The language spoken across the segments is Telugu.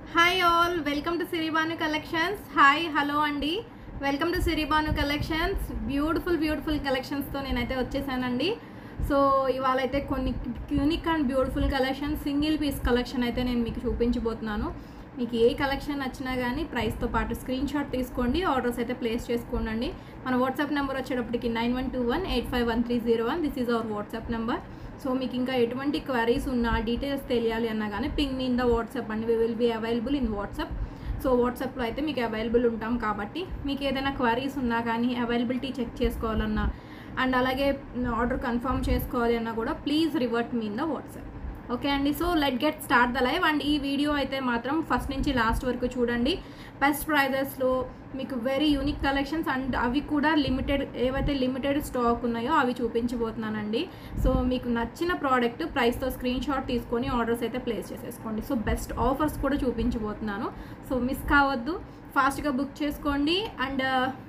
hi all welcome to Siribanu collections hi hello అండి welcome to Siribanu collections beautiful beautiful కలెక్షన్స్తో నేనైతే వచ్చేసానండి సో ఇవాళ అయితే కొన్ని unique and beautiful collection single piece collection అయితే నేను మీకు చూపించబోతున్నాను మీకు ఏ కలెక్షన్ నచ్చినా కానీ ప్రైస్తో పాటు స్క్రీన్ షాట్ తీసుకోండి ఆర్డర్స్ అయితే ప్లేస్ చేసుకోండి మన వాట్సాప్ నెంబర్ వచ్చేటప్పటికి nine one two one eight five one three zero one this is our WhatsApp number so మీకు ఇంకా ఎటువంటి క్వరీస్ ఉన్నా డీటెయిల్స్ తెలియాలి అన్నా కానీ ping me in the WhatsApp అండి we will be available in WhatsApp so వాట్సాప్లో అయితే మీకు అవైలబుల్ ఉంటాం కాబట్టి మీకు ఏదైనా క్వరీస్ ఉన్నా కానీ అవైలబిలిటీ చెక్ చేసుకోవాలన్నా అండ్ అలాగే ఆర్డర్ కన్ఫర్మ్ చేసుకోవాలి అన్నా కూడా please revert me in the WhatsApp okay అండి so let get start the live and ఈ వీడియో అయితే మాత్రం ఫస్ట్ నుంచి లాస్ట్ వరకు చూడండి బెస్ట్ ప్రైజెస్లో మీకు వెరీ యూనిక్ కలెక్షన్స్ అండ్ అవి కూడా లిమిటెడ్ ఏవైతే లిమిటెడ్ స్టాక్ ఉన్నాయో అవి చూపించబోతున్నానండి సో మీకు నచ్చిన ప్రోడక్ట్ ప్రైస్తో స్క్రీన్ షాట్ తీసుకొని ఆర్డర్స్ అయితే ప్లేస్ చేసేసుకోండి సో బెస్ట్ ఆఫర్స్ కూడా చూపించబోతున్నాను సో మిస్ కావద్దు ఫాస్ట్గా బుక్ చేసుకోండి అండ్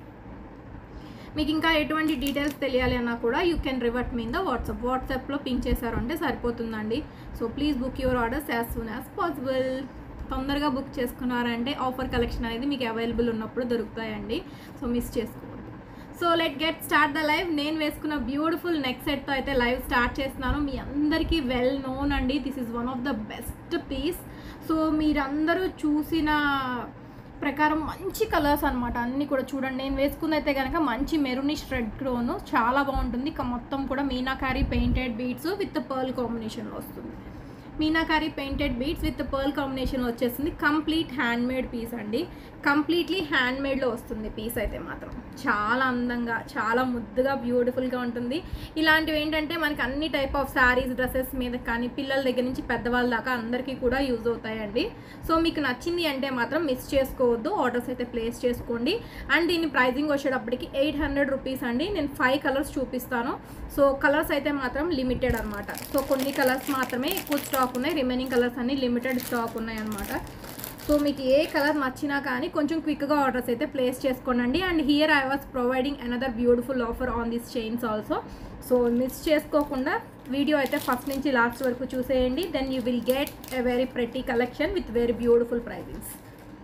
మీకు ఇంకా ఎటువంటి డీటెయిల్స్ తెలియాలి అన్నా కూడా you can revert me in the WhatsApp వాట్సాప్లో పింక్ చేశారు అంటే సరిపోతుందండి so please book your orders as soon as possible తొందరగా బుక్ చేసుకున్నారంటే ఆఫర్ కలెక్షన్ అనేది మీకు అవైలబుల్ ఉన్నప్పుడు దొరుకుతాయండి సో మిస్ చేసుకోవద్దు so let get start the live నేను వేసుకున్న బ్యూటిఫుల్ నెక్ సెట్తో అయితే లైవ్ స్టార్ట్ చేస్తున్నాను మీ అందరికీ వెల్ నోన్ అండి this is one of the best piece so మీరందరూ చూసిన ప్రకారం మంచి కలర్స్ అనమాట అన్నీ కూడా చూడండి నేను వేసుకుంది అయితే కనుక మంచి మెరూనిష్ రెడ్ క్రోను చాలా బాగుంటుంది ఇక మొత్తం కూడా meenakari painted beads with pearl కాంబినేషన్లో వస్తుంది meenakari painted beads with pearl combination వచ్చేస్తుంది కంప్లీట్ హ్యాండ్ మేడ్ పీస్ అండి కంప్లీట్లీ హ్యాండ్ మేడ్లో వస్తుంది పీస్ అయితే మాత్రం చాలా అందంగా చాలా ముద్దుగా బ్యూటిఫుల్గా ఉంటుంది ఇలాంటివి ఏంటంటే మనకి అన్ని టైప్ ఆఫ్ శారీస్ డ్రెస్సెస్ మీద కానీ పిల్లల దగ్గర నుంచి పెద్దవాళ్ళ దాకా అందరికీ కూడా యూజ్ అవుతాయండి సో మీకు నచ్చింది అంటే మాత్రం మిస్ చేసుకోవద్దు ఆర్డర్స్ అయితే ప్లేస్ చేసుకోండి అండ్ దీని ప్రైజింగ్ వచ్చేటప్పటికి ఎయిట్ హండ్రెడ్ రూపీస్ అండి నేను ఫైవ్ కలర్స్ చూపిస్తాను సో కలర్స్ అయితే మాత్రం లిమిటెడ్ అనమాట సో కొన్ని కలర్స్ మాత్రమే ఎక్కువ స్టాక్ ఉన్నాయి రిమైనింగ్ కలర్స్ అన్ని లిమిటెడ్ స్టాక్ ఉన్నాయి అనమాట సో మీకు ఏ కలర్ నచ్చినా కానీ కొంచెం క్విక్గా ఆర్డర్స్ అయితే ప్లేస్ చేసుకోండి and here I was providing another beautiful offer on this chains also so miss చేసుకోకుండా వీడియో అయితే ఫస్ట్ నుంచి లాస్ట్ వరకు చూసేయండి then you will get a very pretty collection with very beautiful pricings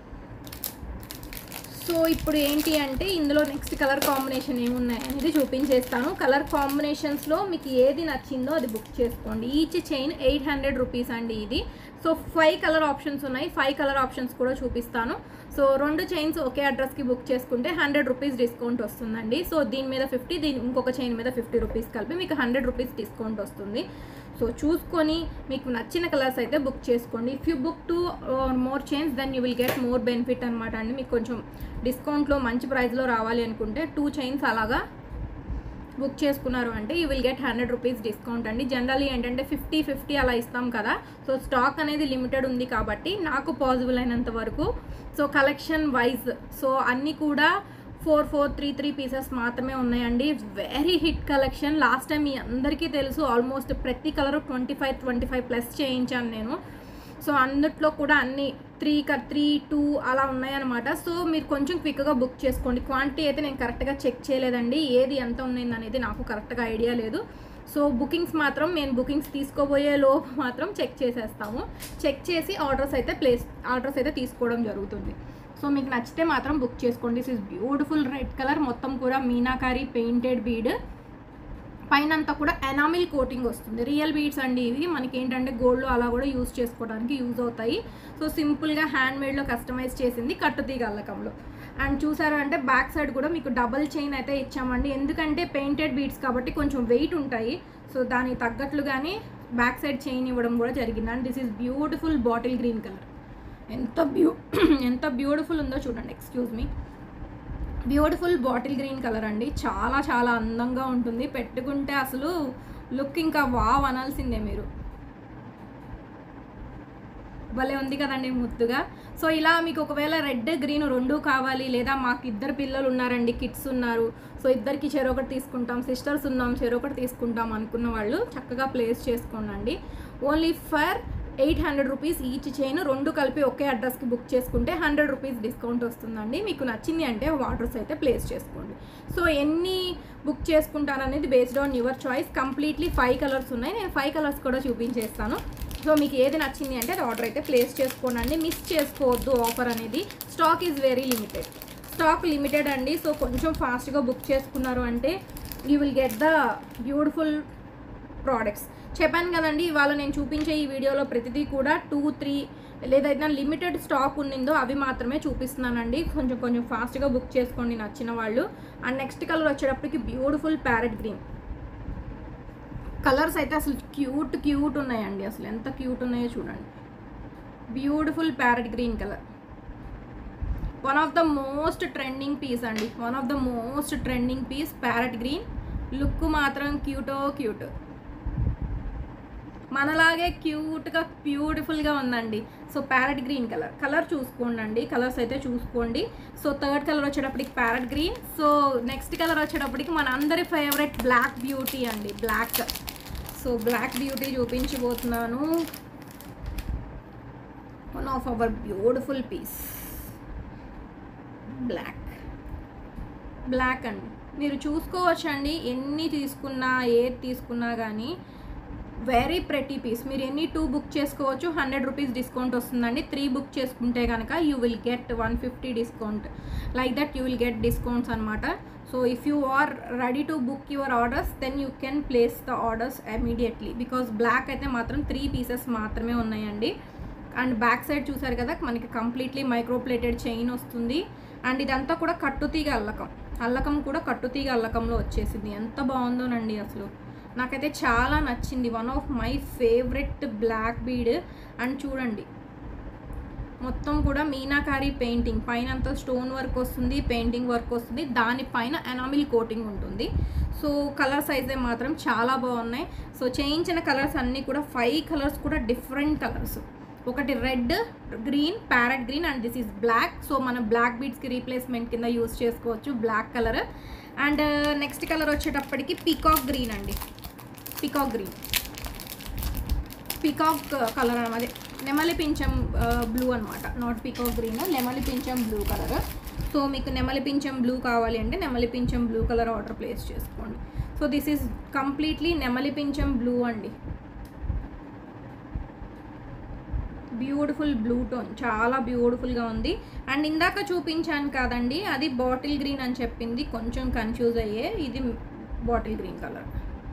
so ఇప్పుడు ఏంటి అంటే ఇందులో నెక్స్ట్ కలర్ కాంబినేషన్ ఏమున్నాయి అనేది చూపించేస్తాను కలర్ కాంబినేషన్స్లో మీకు ఏది నచ్చిందో అది బుక్ చేసుకోండి each chain eight hundred rupees అండి ఇది సో ఫైవ్ కలర్ ఆప్షన్స్ ఉన్నాయి ఫైవ్ కలర్ ఆప్షన్స్ కూడా చూపిస్తాను సో రెండు చైన్స్ ఒకే అడ్రస్కి బుక్ చేసుకుంటే హండ్రెడ్ రూపీస్ డిస్కౌంట్ వస్తుందండి సో దీని మీద ఫిఫ్టీ దీని ఇంకొక చైన్ మీద ఫిఫ్టీ రూపీస్ కలిపి మీకు హండ్రెడ్ రూపీస్ డిస్కౌంట్ వస్తుంది సో చూసుకొని మీకు నచ్చిన కలర్స్ అయితే బుక్ చేసుకోండి if you book two more chains then you will get more benefit అనమాట అండి మీకు కొంచెం డిస్కౌంట్లో మంచి ప్రైస్లో రావాలి అనుకుంటే టూ చైన్స్ అలాగా బుక్ చేసుకున్నారు అంటే you will get hundred rupees discount అండి జనరల్లీ ఏంటంటే ఫిఫ్టీ ఫిఫ్టీ అలా ఇస్తాం కదా సో స్టాక్ అనేది లిమిటెడ్ ఉంది కాబట్టి నాకు పాసిబుల్ అయినంత వరకు సో కలెక్షన్ వైజ్ సో అన్నీ కూడా four four three three pieces మాత్రమే ఉన్నాయండి very hit collection last time మీ అందరికీ తెలుసు ఆల్మోస్ట్ ప్రతి colour twenty five twenty five plus చేయించాను నేను సో అందుట్లో కూడా అన్ని త్రీ త్రీ టూ అలా ఉన్నాయన్నమాట సో మీరు కొంచెం క్విక్గా బుక్ చేసుకోండి క్వాంటిటీ అయితే నేను కరెక్ట్గా చెక్ చేయలేదండి ఏది ఎంత ఉన్నది అనేది నాకు కరెక్ట్గా ఐడియా లేదు సో బుకింగ్స్ మాత్రం నేను బుకింగ్స్ తీసుకోబోయే లోపు మాత్రం చెక్ చేసేస్తాము చెక్ చేసి ఆర్డర్స్ అయితే ప్లేస్ ఆర్డర్స్ అయితే తీసుకోవడం జరుగుతుంది సో మీకు నచ్చితే మాత్రం బుక్ చేసుకోండి this is beautiful red colour మొత్తం కూడా మీనాకారీ పెయింటెడ్ బీడ్ పైన అంతా కూడా ఎనామిల్ కోటింగ్ వస్తుంది రియల్ బీడ్స్ అండి ఇవి మనకి ఏంటంటే గోల్డ్లో అలా కూడా యూజ్ చేసుకోవడానికి యూజ్ అవుతాయి సో సింపుల్గా హ్యాండ్ మేడ్లో కస్టమైజ్ చేసింది కట్టుతీగ అల్లకంలో అండ్ చూసారు అంటే బ్యాక్ సైడ్ కూడా మీకు డబల్ చైన్ అయితే ఇచ్చామండి ఎందుకంటే పెయింటెడ్ బీడ్స్ కాబట్టి కొంచెం వెయిట్ ఉంటాయి సో దానికి తగ్గట్లుగానే బ్యాక్ సైడ్ చైన్ ఇవ్వడం కూడా జరిగింది and this is beautiful bottle green colour ఎంత బ్యూ ఎంత బ్యూటిఫుల్ ఉందో చూడండి excuse me beautiful bottle green colour అండి చాలా చాలా అందంగా ఉంటుంది పెట్టుకుంటే అసలు లుక్ ఇంకా వావ్ అనాల్సిందే మీరు భలే ఉంది కదండి ముద్దుగా సో ఇలా మీకు ఒకవేళ రెడ్ గ్రీన్ రెండు కావాలి లేదా మాకు ఇద్దరు పిల్లలు ఉన్నారండి కిడ్స్ ఉన్నారు సో ఇద్దరికి చెరొకటి తీసుకుంటాం సిస్టర్స్ ఉన్నాం చెరొకటి తీసుకుంటాం అనుకున్న వాళ్ళు చక్కగా ప్లేస్ చేసుకోండి only for eight hundred rupees each chain రెండు కలిపి ఒకే అడ్రస్కి బుక్ చేసుకుంటే హండ్రెడ్ రూపీస్ డిస్కౌంట్ వస్తుందండి మీకు నచ్చింది అంటే ఆర్డర్స్ అయితే ప్లేస్ చేసుకోండి సో ఎన్ని బుక్ చేసుకుంటాననేది based on your choice completely five colours ఉన్నాయి నేను ఫైవ్ కలర్స్ కూడా చూపించేస్తాను సో మీకు ఏది నచ్చింది అంటే అది ఆర్డర్ అయితే ప్లేస్ చేసుకోండి మిస్ చేసుకోవద్దు ఆఫర్ అనేది stock is very limited stock limited అండి సో కొంచెం ఫాస్ట్గా బుక్ చేసుకున్నారు అంటే you will get the beautiful products చెప్పాను కదండి ఇవాళ నేను చూపించే ఈ వీడియోలో ప్రతిదీ కూడా టూ త్రీ లేదైతే లిమిటెడ్ స్టాక్ ఉన్నిందో అవి మాత్రమే చూపిస్తున్నానండి కొంచెం కొంచెం ఫాస్ట్గా బుక్ చేసుకోండి నచ్చిన వాళ్ళు అండ్ నెక్స్ట్ కలర్ వచ్చేటప్పటికి బ్యూటిఫుల్ ప్యారెట్ గ్రీన్ కలర్స్ అయితే అసలు క్యూట్ క్యూట్ ఉన్నాయండి అసలు ఎంత క్యూట్ ఉన్నాయో చూడండి beautiful parrot green colour one of the most trending piece అండి one of the most trending piece parrot green look మాత్రం క్యూటో క్యూట్ మనలాగే క్యూట్గా బ్యూటిఫుల్గా ఉందండి so parrot green colour colour చూసుకోండి అండి కలర్స్ అయితే చూసుకోండి సో థర్డ్ కలర్ వచ్చేటప్పటికి parrot green so next colour వచ్చేటప్పటికి మన అందరి ఫేవరెట్ బ్లాక్ బ్యూటీ అండి బ్లాక్ సో బ్లాక్ బ్యూటీ చూపించబోతున్నాను one of our beautiful piece black black అండి మీరు చూసుకోవచ్చండి ఎన్ని తీసుకున్నా ఏది తీసుకున్నా కానీ వెరీ ప్రెటీ పీస్ మీరు ఎన్ని టూ బుక్ చేసుకోవచ్చు హండ్రెడ్ రూపీస్ డిస్కౌంట్ వస్తుందండి త్రీ బుక్ చేసుకుంటే కనుక you will get one fifty discount like that you will get discounts అనమాట so if you are ready to book your orders then you can place the orders immediately because black అయితే మాత్రం త్రీ పీసెస్ మాత్రమే ఉన్నాయండి అండ్ బ్యాక్ సైడ్ చూసారు కదా మనకి కంప్లీట్లీ మైక్రోప్లేటెడ్ చైన్ వస్తుంది అండ్ ఇదంతా కూడా కట్టుతీగ అల్లకం అల్లకం కూడా కట్టుతీగ అల్లకంలో వచ్చేసింది ఎంత బాగుందోనండి అసలు నాకైతే చాలా నచ్చింది one of my favourite black bead and చూడండి మొత్తం కూడా మీనాకారి పెయింటింగ్ పైన అంతా స్టోన్ వర్క్ వస్తుంది పెయింటింగ్ వర్క్ వస్తుంది దానిపైన ఎనామిల్ కోటింగ్ ఉంటుంది సో కలర్ సైజే మాత్రం చాలా బాగున్నాయి సో చేయించిన కలర్స్ అన్నీ కూడా ఫైవ్ కలర్స్ కూడా డిఫరెంట్ కలర్స్ ఒకటి red green parrot green and this is black so మనం బ్లాక్ బీడ్స్కి రీప్లేస్మెంట్ కింద యూస్ చేసుకోవచ్చు black colour and next colour వచ్చేటప్పటికి పీకాక్ గ్రీన్ అండి పీకాక్ గ్రీన్ పీకాక్ కలర్ అదే నెమలి పింఛం బ్లూ అనమాట నాట్ పీకాక్ గ్రీన్ నెమలి పింఛం బ్లూ కలర్ సో మీకు నెమలి పింఛం బ్లూ కావాలి అంటే నెమలి పింఛం బ్లూ కలర్ ఆర్డర్ ప్లేస్ చేసుకోండి సో దిస్ ఈజ్ కంప్లీట్లీ నెమలి పింఛం బ్లూ అండి బ్యూటిఫుల్ బ్లూ టోన్ చాలా బ్యూటిఫుల్గా ఉంది అండ్ ఇందాక చూపించాను కాదండి అది బాటిల్ గ్రీన్ అని చెప్పింది కొంచెం కన్ఫ్యూజ్ అయ్యే ఇది బాటిల్ గ్రీన్ కలర్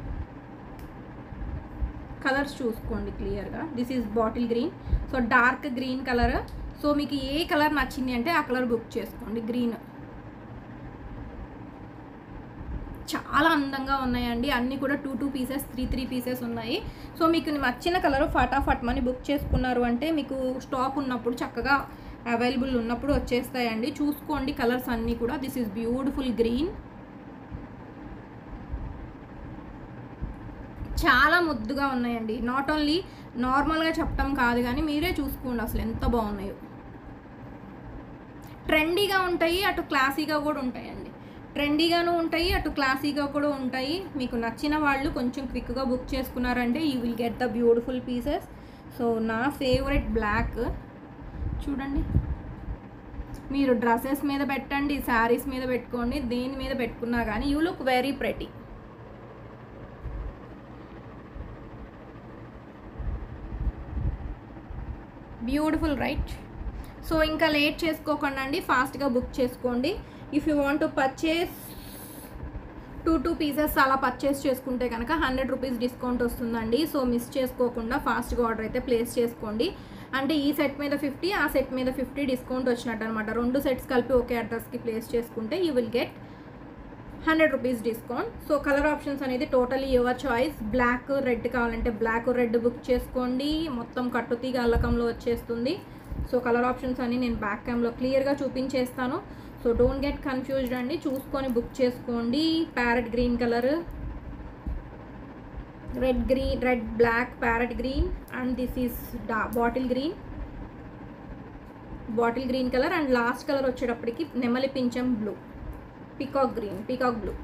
కలర్స్ చూసుకోండి క్లియర్గా this is bottle green so dark green colour so మీకు ఏ కలర్ నచ్చింది అంటే ఆ కలర్ బుక్ చేసుకోండి గ్రీన్ చాలా అందంగా ఉన్నాయండి అన్నీ కూడా two two pieces three three pieces ఉన్నాయి సో మీకు నచ్చిన కలర్ ఫటాఫట్ మనీ బుక్ చేసుకున్నారు అంటే మీకు స్టాక్ ఉన్నప్పుడు చక్కగా అవైలబుల్ ఉన్నప్పుడు వచ్చేస్తాయండి చూసుకోండి కలర్స్ అన్నీ కూడా దిస్ ఈజ్ బ్యూటిఫుల్ గ్రీన్ చాలా ముద్దుగా ఉన్నాయండి నాట్ ఓన్లీ నార్మల్గా చెప్పటం కాదు కానీ మీరే చూసుకోండి అసలు ఎంత బాగున్నాయో ట్రెండీగా ఉంటాయి అటు క్లాసీగా కూడా ఉంటాయండి ట్రెండీగాను ఉంటాయి అటు క్లాసీగా కూడా ఉంటాయి మీకు నచ్చిన వాళ్ళు కొంచెం క్విక్గా బుక్ చేసుకున్నారంటే you will get the beautiful pieces so నా ఫేవరెట్ బ్లాక్ చూడండి మీరు డ్రెస్సెస్ మీద పెట్టండి శారీస్ మీద పెట్టుకోండి దేని మీద పెట్టుకున్నా కానీ you look very pretty beautiful right so ఇంకా లేట్ చేసుకోకుండా అండి ఫాస్ట్గా బుక్ చేసుకోండి if you want to purchase two two pieces అలా పర్చేస్ చేసుకుంటే కనుక హండ్రెడ్ రూపీస్ డిస్కౌంట్ వస్తుందండి సో మిస్ చేసుకోకుండా ఫాస్ట్గా ఆర్డర్ అయితే ప్లేస్ చేసుకోండి అంటే ఈ సెట్ మీద ఫిఫ్టీ ఆ సెట్ మీద ఫిఫ్టీ డిస్కౌంట్ వచ్చినట్టు అనమాట రెండు సెట్స్ కలిపి ఒకే అడ్రస్కి ప్లేస్ చేసుకుంటే you will get hundred rupees discount so colour options అనేది totally your choice black red కావాలంటే బ్లాక్ రెడ్ బుక్ చేసుకోండి మొత్తం కట్టుతీగ అల్లకంలో వచ్చేస్తుంది సో కలర్ ఆప్షన్స్ అన్ని నేను బ్యాక్ క్యామ్లో క్లియర్గా చూపించేస్తాను సో డోంట్ గెట్ కన్ఫ్యూజ్డ్ అండి చూసుకొని బుక్ చేసుకోండి parrot green colour red green red black parrot green and this is the bottle green bottle green colour and last colour వచ్చేటప్పటికి నెమలి పింఛం blue peacock green peacock blue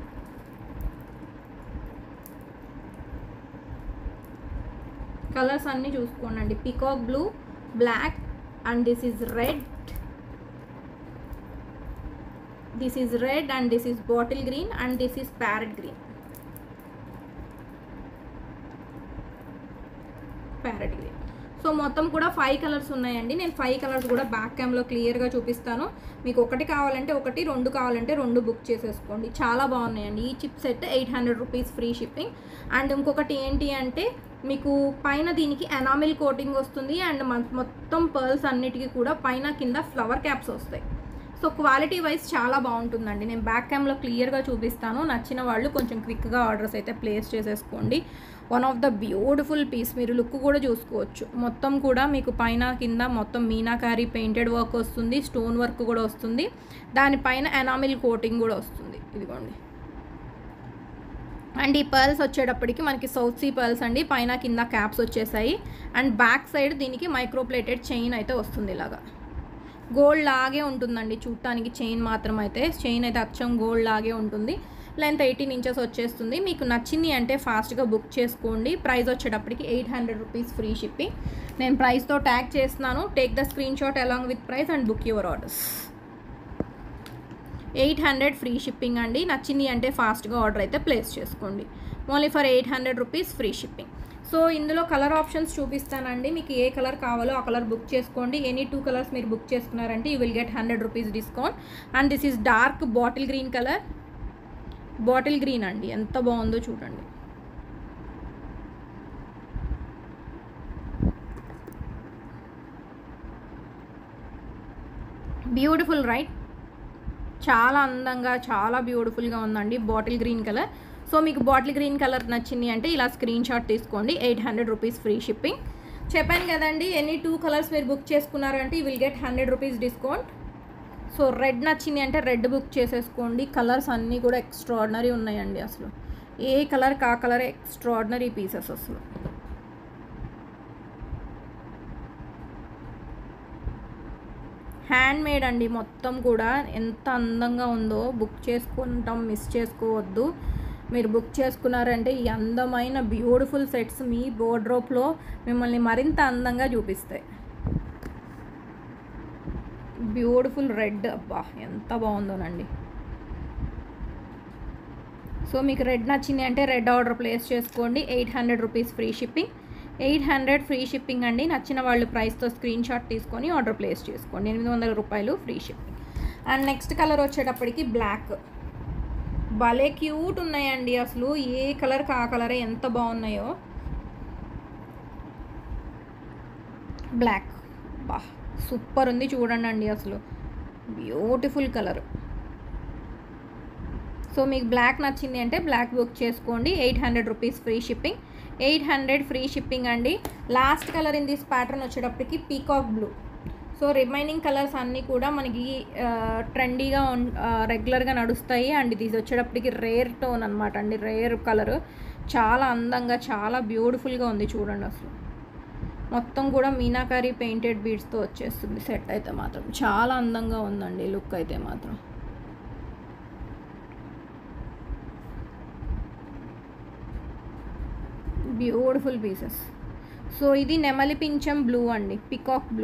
colours అన్నీ చూసుకోండి peacock blue black and this is red this is red and this is bottle green and this is parrot green parrot green so మొత్తం కూడా ఫైవ్ కలర్స్ ఉన్నాయండి నేను ఫైవ్ కలర్స్ కూడా బ్యాక్ క్యామ్లో క్లియర్గా చూపిస్తాను మీకు ఒకటి కావాలంటే ఒకటి రెండు కావాలంటే రెండు బుక్ చేసేసుకోండి చాలా బాగున్నాయండి ఈ chip set eight hundred rupees free shipping and ఇంకొకటి ఏంటి అంటే మీకు పైన దీనికి ఎనామిల్ కోటింగ్ వస్తుంది అండ్ మొత్తం పర్ల్స్ అన్నిటికీ కూడా పైన కింద ఫ్లవర్ క్యాప్స్ వస్తాయి సో క్వాలిటీ వైజ్ చాలా బాగుంటుందండి నేను బ్యాక్ క్యామ్లో క్లియర్గా చూపిస్తాను నచ్చిన వాళ్ళు కొంచెం క్విక్గా ఆర్డర్స్ అయితే ప్లేస్ చేసేసుకోండి one of the beautiful piece మీరు లుక్ కూడా చూసుకోవచ్చు మొత్తం కూడా మీకు పైన కింద మొత్తం మీనాకారి పెయింటెడ్ వర్క్ వస్తుంది స్టోన్ వర్క్ కూడా వస్తుంది దానిపైన ఎనామిల్ కోటింగ్ కూడా వస్తుంది ఇదిగోండి అండ్ ఈ పర్ల్స్ వచ్చేటప్పటికి మనకి సౌత్ సీ పర్ల్స్ అండి పైన కింద క్యాప్స్ వచ్చేసాయి అండ్ బ్యాక్ సైడ్ దీనికి మైక్రోప్లేటెడ్ చైన్ అయితే వస్తుంది ఇలాగా గోల్డ్ లాగే ఉంటుందండి చూడటానికి చైన్ మాత్రం అయితే చైన్ అయితే అచ్చం గోల్డ్ లాగే ఉంటుంది లెంత్ ఎయిటీన్ ఇంచెస్ వచ్చేస్తుంది మీకు నచ్చింది అంటే ఫాస్ట్గా బుక్ చేసుకోండి ప్రైస్ వచ్చేటప్పటికి eight hundred rupees free shipping నేను ప్రైస్తో ట్యాగ్ చేస్తున్నాను take the screen shot along with price and book your orders eight hundred free shipping అండి నచ్చింది అంటే ఫాస్ట్గా ఆర్డర్ అయితే ప్లేస్ చేసుకోండి only for eight hundred rupees free shipping so ఇందులో కలర్ ఆప్షన్స్ చూపిస్తానండి మీకు ఏ కలర్ కావాలో ఆ కలర్ బుక్ చేసుకోండి ఎనీ టూ కలర్స్ మీరు బుక్ చేసుకున్నారంటే you will get hundred rupees discount and this is dark bottle green colour bottle green అండి ఎంత బాగుందో చూడండి బ్యూటిఫుల్ రైట్ చాలా అందంగా చాలా బ్యూటిఫుల్గా ఉందండి బాటిల్ గ్రీన్ కలర్ సో మీకు బాటిల్ గ్రీన్ కలర్ నచ్చింది అంటే ఇలా స్క్రీన్ షాట్ తీసుకోండి eight hundred rupees free shipping చెప్పాను కదండి ఎనీ టూ కలర్స్ మీరు బుక్ చేసుకున్నారంటే you will get hundred rupees discount so red నచ్చింది అంటే రెడ్ బుక్ చేసేసుకోండి కలర్స్ అన్నీ కూడా ఎక్స్ట్రాడినరీ ఉన్నాయండి అసలు ఏ కలర్ కా కలర్ ఎక్స్ట్రాడినరీ పీసెస్ అసలు హ్యాండ్ మేడ్ అండి మొత్తం కూడా ఎంత అందంగా ఉందో బుక్ చేసుకుంటాం మిస్ చేసుకోవద్దు మీరు బుక్ చేసుకున్నారంటే ఈ అందమైన బ్యూటిఫుల్ సెట్స్ మీ బోర్డ్రోప్లో మిమ్మల్ని మరింత అందంగా చూపిస్తాయి బ్యూటిఫుల్ రెడ్ అబ్బా ఎంత బాగుందోనండి సో మీకు రెడ్ నచ్చింది అంటే రెడ్ ఆర్డర్ ప్లేస్ చేసుకోండి eight hundred rupees free shipping eight hundred free shipping అండి నచ్చిన వాళ్ళు ప్రైస్తో స్క్రీన్ షాట్ తీసుకొని ఆర్డర్ ప్లేస్ చేసుకోండి ఎనిమిది వందల రూపాయలు free shipping and next colour వచ్చేటప్పటికి బ్లాక్ భలే క్యూట్ ఉన్నాయండి అసలు ఏ కలర్ ఆ కలరే ఎంత బాగున్నాయో బ్లాక్ బా సూపర్ ఉంది చూడండి అండి అసలు బ్యూటిఫుల్ కలర్ సో మీకు బ్లాక్ నచ్చింది అంటే బ్లాక్ బుక్ చేసుకోండి eight hundred rupees free shipping eight hundred free shipping అండి last colour in this pattern వచ్చేటప్పటికి peacock blue so remaining colours అన్నీ కూడా మనకి ట్రెండీగా రెగ్యులర్గా నడుస్తాయి అండ్ ఇది వచ్చేటప్పటికి రేర్ టోన్ అనమాట అండి రేర్ కలర్ చాలా అందంగా చాలా బ్యూటిఫుల్గా ఉంది చూడండి అసలు మొత్తం కూడా మీనాకారి పెయింటెడ్ బీడ్స్తో వచ్చేస్తుంది సెట్ అయితే మాత్రం చాలా అందంగా ఉందండి లుక్ అయితే మాత్రం బ్యూటిఫుల్ పీసెస్ సో ఇది నెమలి పింఛం బ్లూ అండి పికాక్ బ్లూ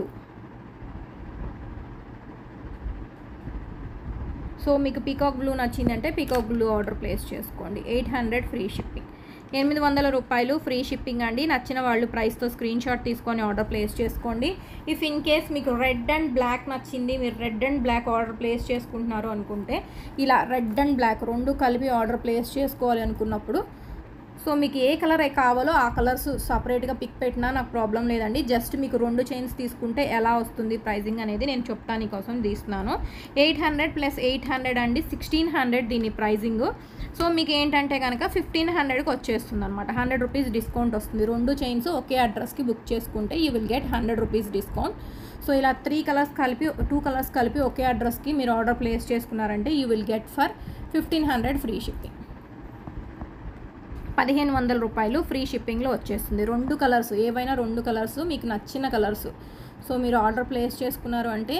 సో మీకు పీకాక్ బ్లూ నచ్చిందంటే పీకాక్ బ్లూ ఆర్డర్ ప్లేస్ చేసుకోండి ఎయిట్ హండ్రెడ్ ఫ్రీ షిప్పింగ్ ఎనిమిది వందల రూపాయలు ఫ్రీ షిప్పింగ్ అండి నచ్చిన వాళ్ళు ప్రైస్తో స్క్రీన్ షాట్ తీసుకొని ఆర్డర్ ప్లేస్ చేసుకోండి ఇఫ్ ఇన్ కేస్ మీకు రెడ్ అండ్ బ్లాక్ నచ్చింది మీరు red and black order place చేసుకుంటున్నారు అనుకుంటే ఇలా రెడ్ అండ్ బ్లాక్ రెండు కలిపి ఆర్డర్ ప్లేస్ చేసుకోవాలి అనుకున్నప్పుడు సో మీకు ఏ కలర్ కావాలో ఆ కలర్స్ సపరేట్గా పిక్ పెట్టినా నాకు ప్రాబ్లం లేదండి జస్ట్ మీకు రెండు చైన్స్ తీసుకుంటే ఎలా వస్తుంది ప్రైజింగ్ అనేది నేను చెప్పడానికి కోసం తీస్తున్నాను eight hundred plus eight hundred అండి సిక్స్టీన్ హండ్రెడ్ దీని ప్రైజింగ్ సో మీకు ఏంటంటే కనుక ఫిఫ్టీన్ హండ్రెడ్కి వచ్చేస్తుంది అనమాట హండ్రెడ్ రూపీస్ డిస్కౌంట్ వస్తుంది రెండు చైన్స్ ఒకే అడ్రస్కి బుక్ చేసుకుంటే you will get hundred rupees discount so ఇలా త్రీ కలర్స్ కలిపి టూ కలర్స్ కలిపి ఒకే అడ్రస్కి మీరు ఆర్డర్ ప్లేస్ చేసుకున్నారంటే you will get for fifteen hundred free shipping పదిహేను వందల రూపాయలు ఫ్రీ షిప్పింగ్లో వచ్చేస్తుంది రెండు కలర్స్ ఏవైనా రెండు కలర్స్ మీకు నచ్చిన కలర్స్ సో మీరు ఆర్డర్ ప్లేస్ చేసుకున్నారు అంటే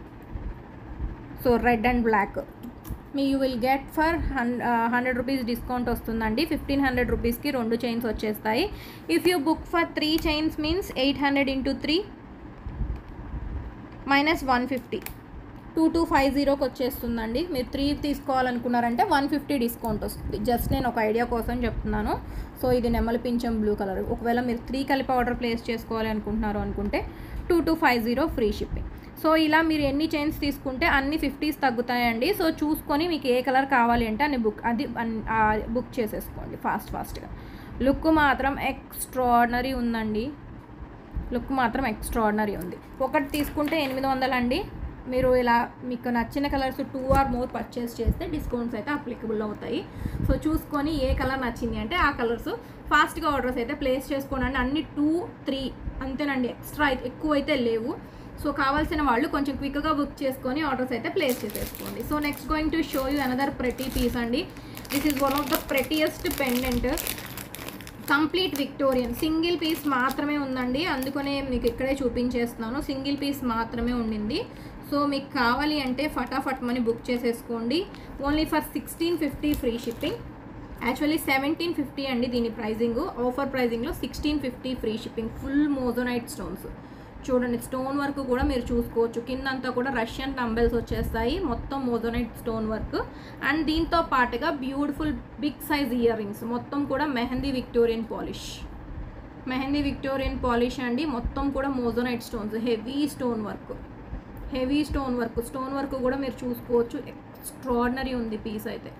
సో రెడ్ అండ్ బ్లాక్ మీ యూ విల్ గెట్ ఫర్ హన్ హండ్రెడ్ రూపీస్ డిస్కౌంట్ వస్తుందండి ఫిఫ్టీన్ హండ్రెడ్ రూపీస్కి రెండు చైన్స్ వచ్చేస్తాయి if you book for three chains means eight hundred into three minus one fifty two two five జీరోకి వచ్చేస్తుందండి మీరు త్రీ తీసుకోవాలనుకున్నారంటే వన్ ఫిఫ్టీ డిస్కౌంట్ వస్తుంది జస్ట్ నేను ఒక ఐడియా కోసం చెప్తున్నాను సో ఇది నెమలి పింఛం బ్లూ కలర్ ఒకవేళ మీరు త్రీ కలిపి ఆర్డర్ ప్లేస్ చేసుకోవాలి అనుకుంటున్నారు అనుకుంటే two two five zero free shipping so ఇలా మీరు ఎన్ని చైన్స్ తీసుకుంటే అన్ని ఫిఫ్టీస్ తగ్గుతాయండి సో చూసుకొని మీకు ఏ కలర్ కావాలి అంటే అన్ని బుక్ అది అన్- ఆ బుక్ చేసేసుకోండి ఫాస్ట్ ఫాస్ట్గా లుక్ మాత్రం ఎక్స్ట్రాడినరీ ఉందండి లుక్ మాత్రం ఎక్స్ట్రాడినరీ ఉంది ఒకటి తీసుకుంటే ఎనిమిది వందలండి మీరు ఇలా మీకు నచ్చిన colours two or more purchase చేస్తే డిస్కౌంట్స్ అయితే అప్లికబుల్ అవుతాయి సో చూసుకొని ఏ కలర్ నచ్చింది అంటే ఆ కలర్స్ ఫాస్ట్గా ఆర్డర్స్ అయితే ప్లేస్ చేసుకోనండి అన్ని టూ త్రీ అంతేనండి ఎక్స్ట్రా అయితే ఎక్కువ అయితే లేవు సో కావాల్సిన వాళ్ళు కొంచెం క్విక్గా బుక్ చేసుకొని ఆర్డర్స్ అయితే ప్లేస్ చేసేసుకోండి so next going to show you another pretty piece అండి this is one of the prettiest pendant complete Victorian single piece మాత్రమే ఉందండి అందుకనే మీకు ఇక్కడే చూపించేస్తున్నాను సింగిల్ పీస్ మాత్రమే ఉండింది సో మీకు కావాలి అంటే ఫటాఫట్ మనీ బుక్ చేసేసుకోండి only for sixteen fifty free shipping actually seventeen fifty అండి దీని ప్రైజింగ్ ఆఫర్ ప్రైజింగ్లో sixteen fifty free shipping full moissanite stones చూడండి స్టోన్ వర్క్ కూడా మీరు చూసుకోవచ్చు కిందంతా కూడా రష్యన్ డంబెల్స్ వచ్చేస్తాయి మొత్తం మోజోనైట్ స్టోన్ వర్క్ అండ్ దీంతో పాటుగా beautiful big size earrings మొత్తం కూడా mehndi Victorian polish mehndi Victorian polish అండి మొత్తం కూడా moissanite stones heavy stone work heavy stone work stone work కూడా మీరు చూసుకోవచ్చు ఎక్స్ట్రాడినరీ ఉంది పీస్ అయితే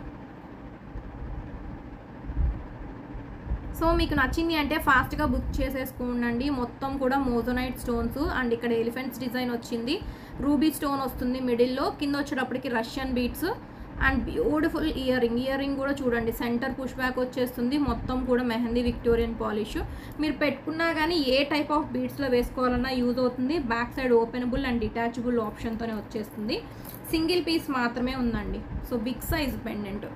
సో మీకు నచ్చింది అంటే ఫాస్ట్గా బుక్ చేసేసుకోండి మొత్తం కూడా మోజోనైట్ స్టోన్స్ అండ్ ఇక్కడ ఎలిఫెంట్స్ డిజైన్ వచ్చింది రూబీ స్టోన్ వస్తుంది మిడిల్లో కింద వచ్చేటప్పటికి Russian beads and beautiful earring earring కూడా చూడండి సెంటర్ పుష్ బ్యాక్ వచ్చేస్తుంది మొత్తం కూడా మెహందీ విక్టోరియన్ పాలిష్ మీరు పెట్టుకున్నా కానీ ఏ టైప్ ఆఫ్ బీట్స్లో వేసుకోవాలన్నా యూజ్ అవుతుంది back side openable and detachable ఆప్షన్తోనే వచ్చేస్తుంది సింగిల్ పీస్ మాత్రమే ఉందండి so big size pendant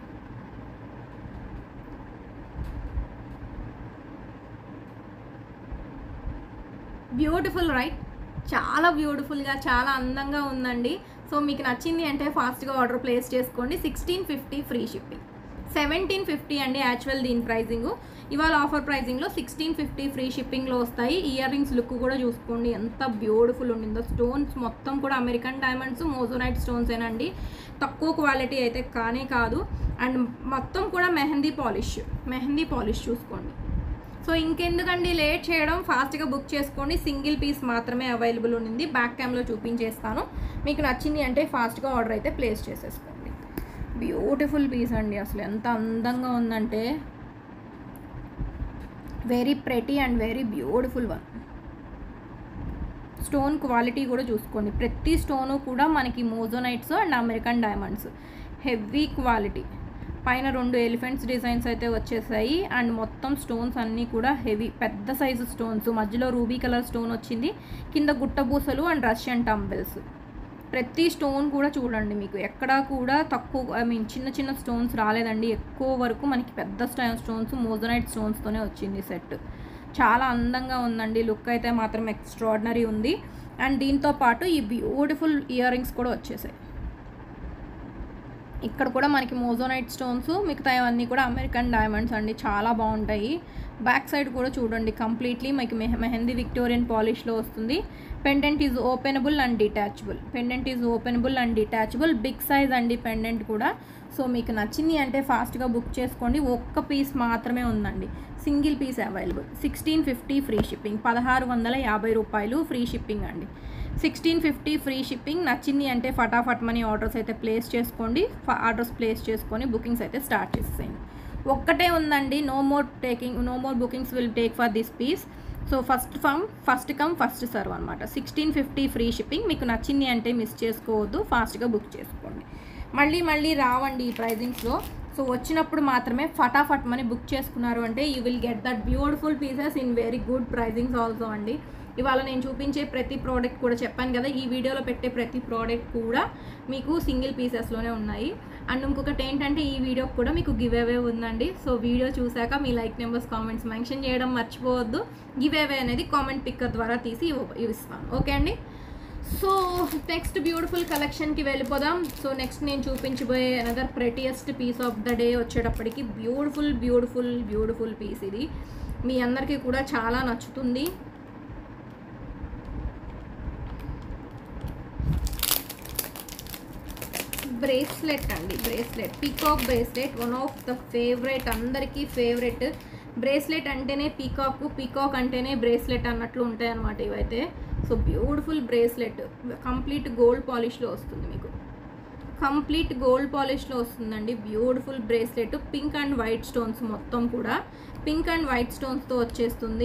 beautiful right చాలా బ్యూటిఫుల్గా చాలా అందంగా ఉందండి సో మీకు నచ్చింది అంటే ఫాస్ట్గా ఆర్డర్ ప్లేస్ చేసుకోండి sixteen fifty free shipping seventeen fifty అండి యాక్చువల్ దీని ప్రైజింగ్ ఇవాళ ఆఫర్ ప్రైజింగ్లో సిక్స్టీన్ ఫిఫ్టీ ఫ్రీ షిప్పింగ్లో వస్తాయి ఇయర్ రింగ్స్ లుక్ కూడా చూసుకోండి ఎంత బ్యూటిఫుల్ ఉండిందో స్టోన్స్ మొత్తం కూడా అమెరికన్ డైమండ్స్ మోజోనైట్ స్టోన్స్ ఏనండి తక్కువ క్వాలిటీ అయితే కానే కాదు అండ్ మొత్తం కూడా మెహందీ పాలిష్ మెహందీ పాలిష్ చూసుకోండి సో ఇంకెందుకండి లేట్ చేయడం ఫాస్ట్గా బుక్ చేసుకోండి సింగిల్ పీస్ మాత్రమే అవైలబుల్ ఉంది బ్యాక్ క్యామ్లో చూపించేస్తాను మీకు నచ్చింది అంటే ఫాస్ట్గా ఆర్డర్ అయితే ప్లేస్ చేసేసుకోండి బ్యూటిఫుల్ పీస్ అండి అసలు ఎంత అందంగా ఉందంటే very pretty and very beautiful one stone quality కూడా చూసుకోండి ప్రతి స్టోను కూడా మనకి moissanites and American diamonds heavy quality పైన రెండు ఎలిఫెంట్స్ డిజైన్స్ అయితే వచ్చేసాయి అండ్ మొత్తం స్టోన్స్ అన్నీ కూడా హెవీ పెద్ద సైజు స్టోన్స్ మధ్యలో రూబీ కలర్ స్టోన్ వచ్చింది కింద గుట్టబూసలు అండ్ రష్యన్ టంబెల్స్ ప్రతి స్టోన్ కూడా చూడండి మీకు ఎక్కడా కూడా తక్కువ ఐ మీన్ చిన్న చిన్న స్టోన్స్ రాలేదండి ఎక్కువ వరకు మనకి పెద్ద స్టోన్స్ మోజనైట్ స్టోన్స్తోనే వచ్చింది సెట్ చాలా అందంగా ఉందండి లుక్ అయితే మాత్రం ఎక్స్ట్రాడినరీ ఉంది అండ్ దీంతో పాటు ఈ బ్యూటిఫుల్ ఇయర్ రింగ్స్ కూడా వచ్చేసాయి ఇక్కడ కూడా మనకి మోజోనైట్ స్టోన్స్ మిగతా అన్నీ కూడా అమెరికన్ డైమండ్స్ అండి చాలా బాగుంటాయి బ్యాక్ సైడ్ కూడా చూడండి కంప్లీట్లీ మీకు మెహ మెహందీ విక్టోరియన్ పాలిష్లో వస్తుంది pendant is openable and detachable pendant is openable and detachable big size అండి పెండెంట్ కూడా సో మీకు నచ్చింది అంటే ఫాస్ట్గా బుక్ చేసుకోండి ఒక్క పీస్ మాత్రమే ఉందండి single piece available sixteen fifty free shipping పదహారు వందల యాభై రూపాయలు ఫ్రీ షిప్పింగ్ అండి సిక్స్టీన్ ఫిఫ్టీ ఫ్రీ షిప్పింగ్ నచ్చింది అంటే ఫటాఫట్ మనీ ఆర్డర్స్ అయితే ప్లేస్ చేసుకోండి ఆర్డర్స్ ప్లేస్ చేసుకొని బుకింగ్స్ అయితే స్టార్ట్ చేసేయండి ఒక్కటే ఉందండి no more taking no more bookings will take for this piece so first ఫమ్ ఫస్ట్ కమ్ ఫస్ట్ సర్వ్ అనమాట సిక్స్టీన్ ఫిఫ్టీ ఫ్రీ షిప్పింగ్ మీకు నచ్చింది అంటే మిస్ చేసుకోవద్దు ఫాస్ట్గా బుక్ చేసుకోండి మళ్ళీ మళ్ళీ రావండి ఈ ప్రైజింగ్స్లో సో వచ్చినప్పుడు మాత్రమే ఫటాఫట్ మనీ బుక్ చేసుకున్నారు అంటే you will get that beautiful pieces in very good pricings also అండి ఇవాళ నేను చూపించే ప్రతి ప్రోడక్ట్ కూడా చెప్పాను కదా ఈ వీడియోలో పెట్టే ప్రతి ప్రోడక్ట్ కూడా మీకు సింగిల్ పీసెస్లోనే ఉన్నాయి అండ్ ఇంకొకటి ఏంటంటే ఈ వీడియోకి కూడా మీకు గివ్ అవే ఉందండి సో వీడియో చూశాక మీ లైక్ నెంబర్స్ కామెంట్స్ మెన్షన్ చేయడం మర్చిపోవద్దు గివ్ అవే అనేది కామెంట్ పిక్కర్ ద్వారా తీసి ఇవ్వ- ఇస్తాను ఓకే అండి సో నెక్స్ట్ బ్యూటిఫుల్ కలెక్షన్కి వెళ్ళిపోదాం సో నెక్స్ట్ నేను చూపించబోయే another prettiest piece of the day వచ్చేటప్పటికి బ్యూటిఫుల్ బ్యూటిఫుల్ బ్యూటిఫుల్ పీస్ ఇది మీ అందరికీ కూడా చాలా నచ్చుతుంది బ్రేస్లెట్ అండి bracelet peacock bracelet one of the favourite అందరికీ ఫేవరెట్ బ్రేస్లెట్ అంటేనే పీకాక్ పీకాక్ అంటేనే బ్రేస్లెట్ అన్నట్లు ఉంటాయి అనమాట ఇవైతే so beautiful bracelet complete gold పాలిష్లో వస్తుంది మీకు కంప్లీట్ గోల్డ్ పాలిష్లో వస్తుందండి beautiful bracelet pink and white stones మొత్తం కూడా పింక్ అండ్ వైట్ స్టోన్స్తో వచ్చేస్తుంది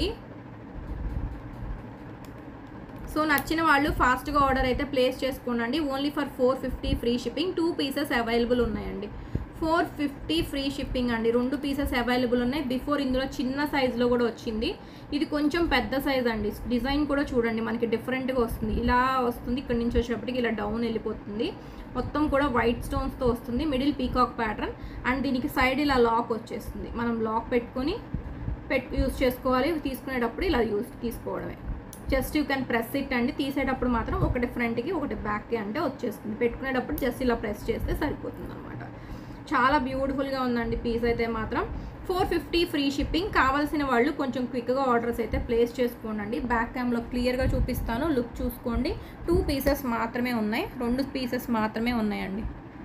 సో నచ్చిన వాళ్ళు ఫాస్ట్గా ఆర్డర్ అయితే ప్లేస్ చేసుకోండి only for four fifty free shipping two pieces available ఉన్నాయండి ఫోర్ ఫిఫ్టీ ఫ్రీ షిప్పింగ్ అండి రెండు పీసెస్ అవైలబుల్ ఉన్నాయి బిఫోర్ ఇందులో చిన్న సైజులో కూడా వచ్చింది ఇది కొంచెం పెద్ద సైజ్ అండి డిజైన్ కూడా చూడండి మనకి డిఫరెంట్గా వస్తుంది ఇలా వస్తుంది ఇక్కడ నుంచి వచ్చేటప్పటికి ఇలా డౌన్ వెళ్ళిపోతుంది మొత్తం కూడా వైట్ స్టోన్స్తో వస్తుంది మిడిల్ పీకాక్ ప్యాటర్న్ అండ్ దీనికి సైడ్ ఇలా లాక్ వచ్చేస్తుంది మనం లాక్ పెట్టుకొని పెట్ యూస్ చేసుకోవాలి తీసుకునేటప్పుడు ఇలా యూస్ తీసుకోవడమే just you can press it అండి తీసేటప్పుడు మాత్రం ఒకటి ఫ్రంట్కి ఒకటి బ్యాక్కి అంటే వచ్చేస్తుంది పెట్టుకునేటప్పుడు జస్ట్ ఇలా ప్రెస్ చేస్తే సరిపోతుంది అనమాట చాలా బ్యూటిఫుల్గా ఉందండి పీస్ అయితే మాత్రం ఫోర్ ఫిఫ్టీ ఫ్రీ షిప్పింగ్ కావాల్సిన వాళ్ళు కొంచెం క్విక్గా ఆర్డర్స్ అయితే ప్లేస్ చేసుకోండి బ్యాక్ క్యామ్లో క్లియర్గా చూపిస్తాను లుక్ చూసుకోండి టూ పీసెస్ మాత్రమే ఉన్నాయి రెండు పీసెస్ మాత్రమే ఉన్నాయండి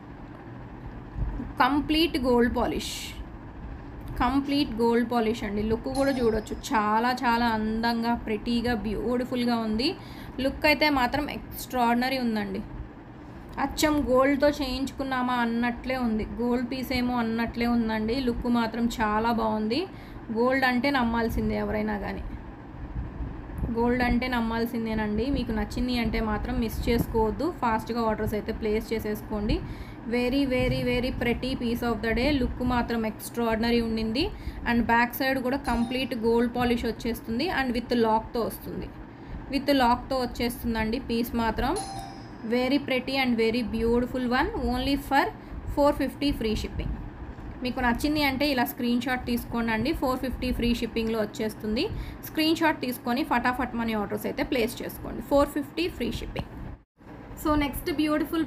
complete gold polish complete gold polish అండి లుక్ కూడా చూడొచ్చు చాలా చాలా అందంగా ప్రెటీగా బ్యూటిఫుల్గా ఉంది లుక్ అయితే మాత్రం ఎక్స్ట్రాడినరీ ఉందండి అచ్చం గోల్డ్తో చేయించుకున్నామా అన్నట్లే ఉంది గోల్డ్ పీస్ ఏమో అన్నట్లే ఉందండి లుక్ మాత్రం చాలా బాగుంది గోల్డ్ అంటే నమ్మాల్సిందే ఎవరైనా కానీ గోల్డ్ అంటే నమ్మాల్సిందేనండి మీకు నచ్చింది అంటే మాత్రం మిస్ చేసుకోవద్దు ఫాస్ట్గా ఆర్డర్స్ అయితే ప్లేస్ చేసేసుకోండి very very very pretty piece of the day look మాత్రం ఎక్స్ట్రాడినరీ ఉండింది అండ్ బ్యాక్ సైడ్ కూడా కంప్లీట్ గోల్డ్ పాలిష్ వచ్చేస్తుంది అండ్ విత్ లాక్తో వస్తుంది విత్ లాక్తో వచ్చేస్తుందండి పీస్ మాత్రం very pretty and very beautiful one only for four fifty free shipping మీకు నచ్చింది అంటే ఇలా స్క్రీన్ షాట్ తీసుకోండి అండి ఫోర్ ఫిఫ్టీ ఫ్రీ షిప్పింగ్లో వచ్చేస్తుంది స్క్రీన్ షాట్ తీసుకొని ఫటాఫట్ మనీ ఆర్డర్స్ అయితే ప్లేస్ చేసుకోండి four fifty free shipping so next beautiful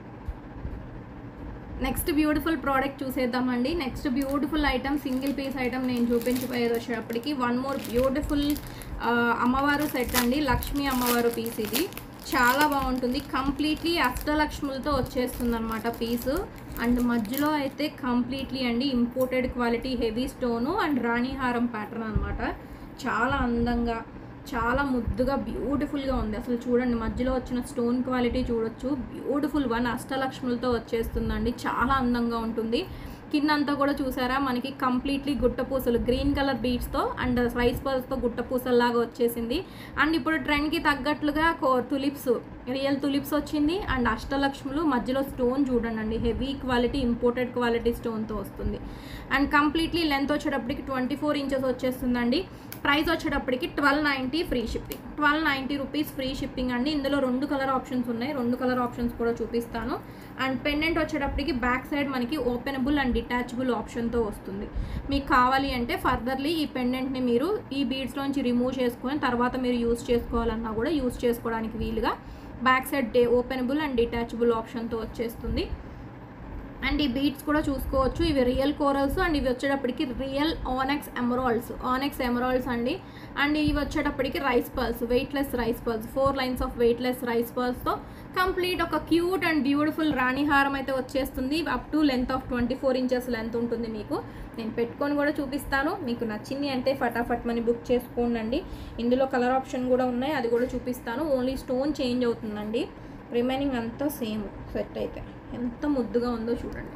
next beautiful product చూసేద్దామండి next beautiful item single piece item నేను చూపించబోయేది వచ్చేటప్పటికి వన్ మోర్ బ్యూటిఫుల్ అమ్మవారు సెట్ అండి లక్ష్మీ అమ్మవారు పీస్ ఇది చాలా బాగుంటుంది కంప్లీట్లీ అష్టలక్ష్ములతో వచ్చేస్తుంది అనమాట పీసు అండ్ మధ్యలో అయితే కంప్లీట్లీ అండి imported quality heavy stone and రాణిహారం ప్యాటర్న్ అనమాట చాలా అందంగా చాలా ముద్దుగా బ్యూటిఫుల్గా ఉంది అసలు చూడండి మధ్యలో వచ్చిన స్టోన్ క్వాలిటీ చూడొచ్చు బ్యూటిఫుల్ వన్ అష్టలక్ష్ములతో వచ్చేస్తుందండి చాలా అందంగా ఉంటుంది కిందంతా కూడా చూసారా మనకి కంప్లీట్లీ గుట్టపూసలు గ్రీన్ కలర్ బీడ్స్తో అండ్ రైస్ పర్స్తో గుట్టపూసల్లాగా వచ్చేసింది అండ్ ఇప్పుడు ట్రెండ్కి తగ్గట్లుగా తులిప్స్ రియల్ తులిప్స్ వచ్చింది అండ్ అష్టలక్ష్ములు మధ్యలో స్టోన్ చూడండి అండి హెవీ క్వాలిటీ ఇంపోర్టెడ్ క్వాలిటీ స్టోన్తో వస్తుంది అండ్ కంప్లీట్లీ లెంత్ వచ్చేటప్పటికి ట్వంటీ ఫోర్ ఇంచెస్ వచ్చేస్తుందండి ప్రైస్ వచ్చేటప్పటికి twelve ninety free shipping twelve ninety rupees free shipping అండి ఇందులో రెండు కలర్ ఆప్షన్స్ ఉన్నాయి రెండు కలర్ ఆప్షన్స్ కూడా చూపిస్తాను అండ్ పెండెంట్ వచ్చేటప్పటికి బ్యాక్ సైడ్ మనకి ఓపెనబుల్ అండ్ డిటాచబుల్ ఆప్షన్తో వస్తుంది మీకు కావాలి అంటే ఫర్దర్లీ ఈ పెండెంట్ని మీరు ఈ బీడ్స్లోంచి రిమూవ్ చేసుకొని తర్వాత మీరు యూస్ చేసుకోవాలన్నా కూడా యూస్ చేసుకోవడానికి వీలుగా బ్యాక్ సైడ్ డే ఓపెనబుల్ అండ్ డిటాచబుల్ ఆప్షన్తో వచ్చేస్తుంది అండ్ ఈ బీట్స్ కూడా చూసుకోవచ్చు ఇవి రియల్ కోరల్స్ అండ్ ఇవి వచ్చేటప్పటికి real onyx emeralds onyx emeralds అండి అండ్ ఇవి వచ్చేటప్పటికి rice pearls weightless rice pearls four lines of weightless rice పర్ల్స్తో కంప్లీట్ ఒక క్యూట్ అండ్ బ్యూటిఫుల్ రాణిహారం అయితే వచ్చేస్తుంది up to length of twenty four inches length ఉంటుంది మీకు నేను పెట్టుకొని కూడా చూపిస్తాను మీకు నచ్చింది అంటే ఫటాఫట్ మనీ బుక్ చేసుకోండి ఇందులో కలర్ ఆప్షన్ కూడా ఉన్నాయి అది కూడా చూపిస్తాను ఓన్లీ స్టోన్ చేంజ్ అవుతుందండి రిమైనింగ్ అంతా సేమ్ సెట్ అయితే ఎంత ముద్దుగా ఉందో చూడండి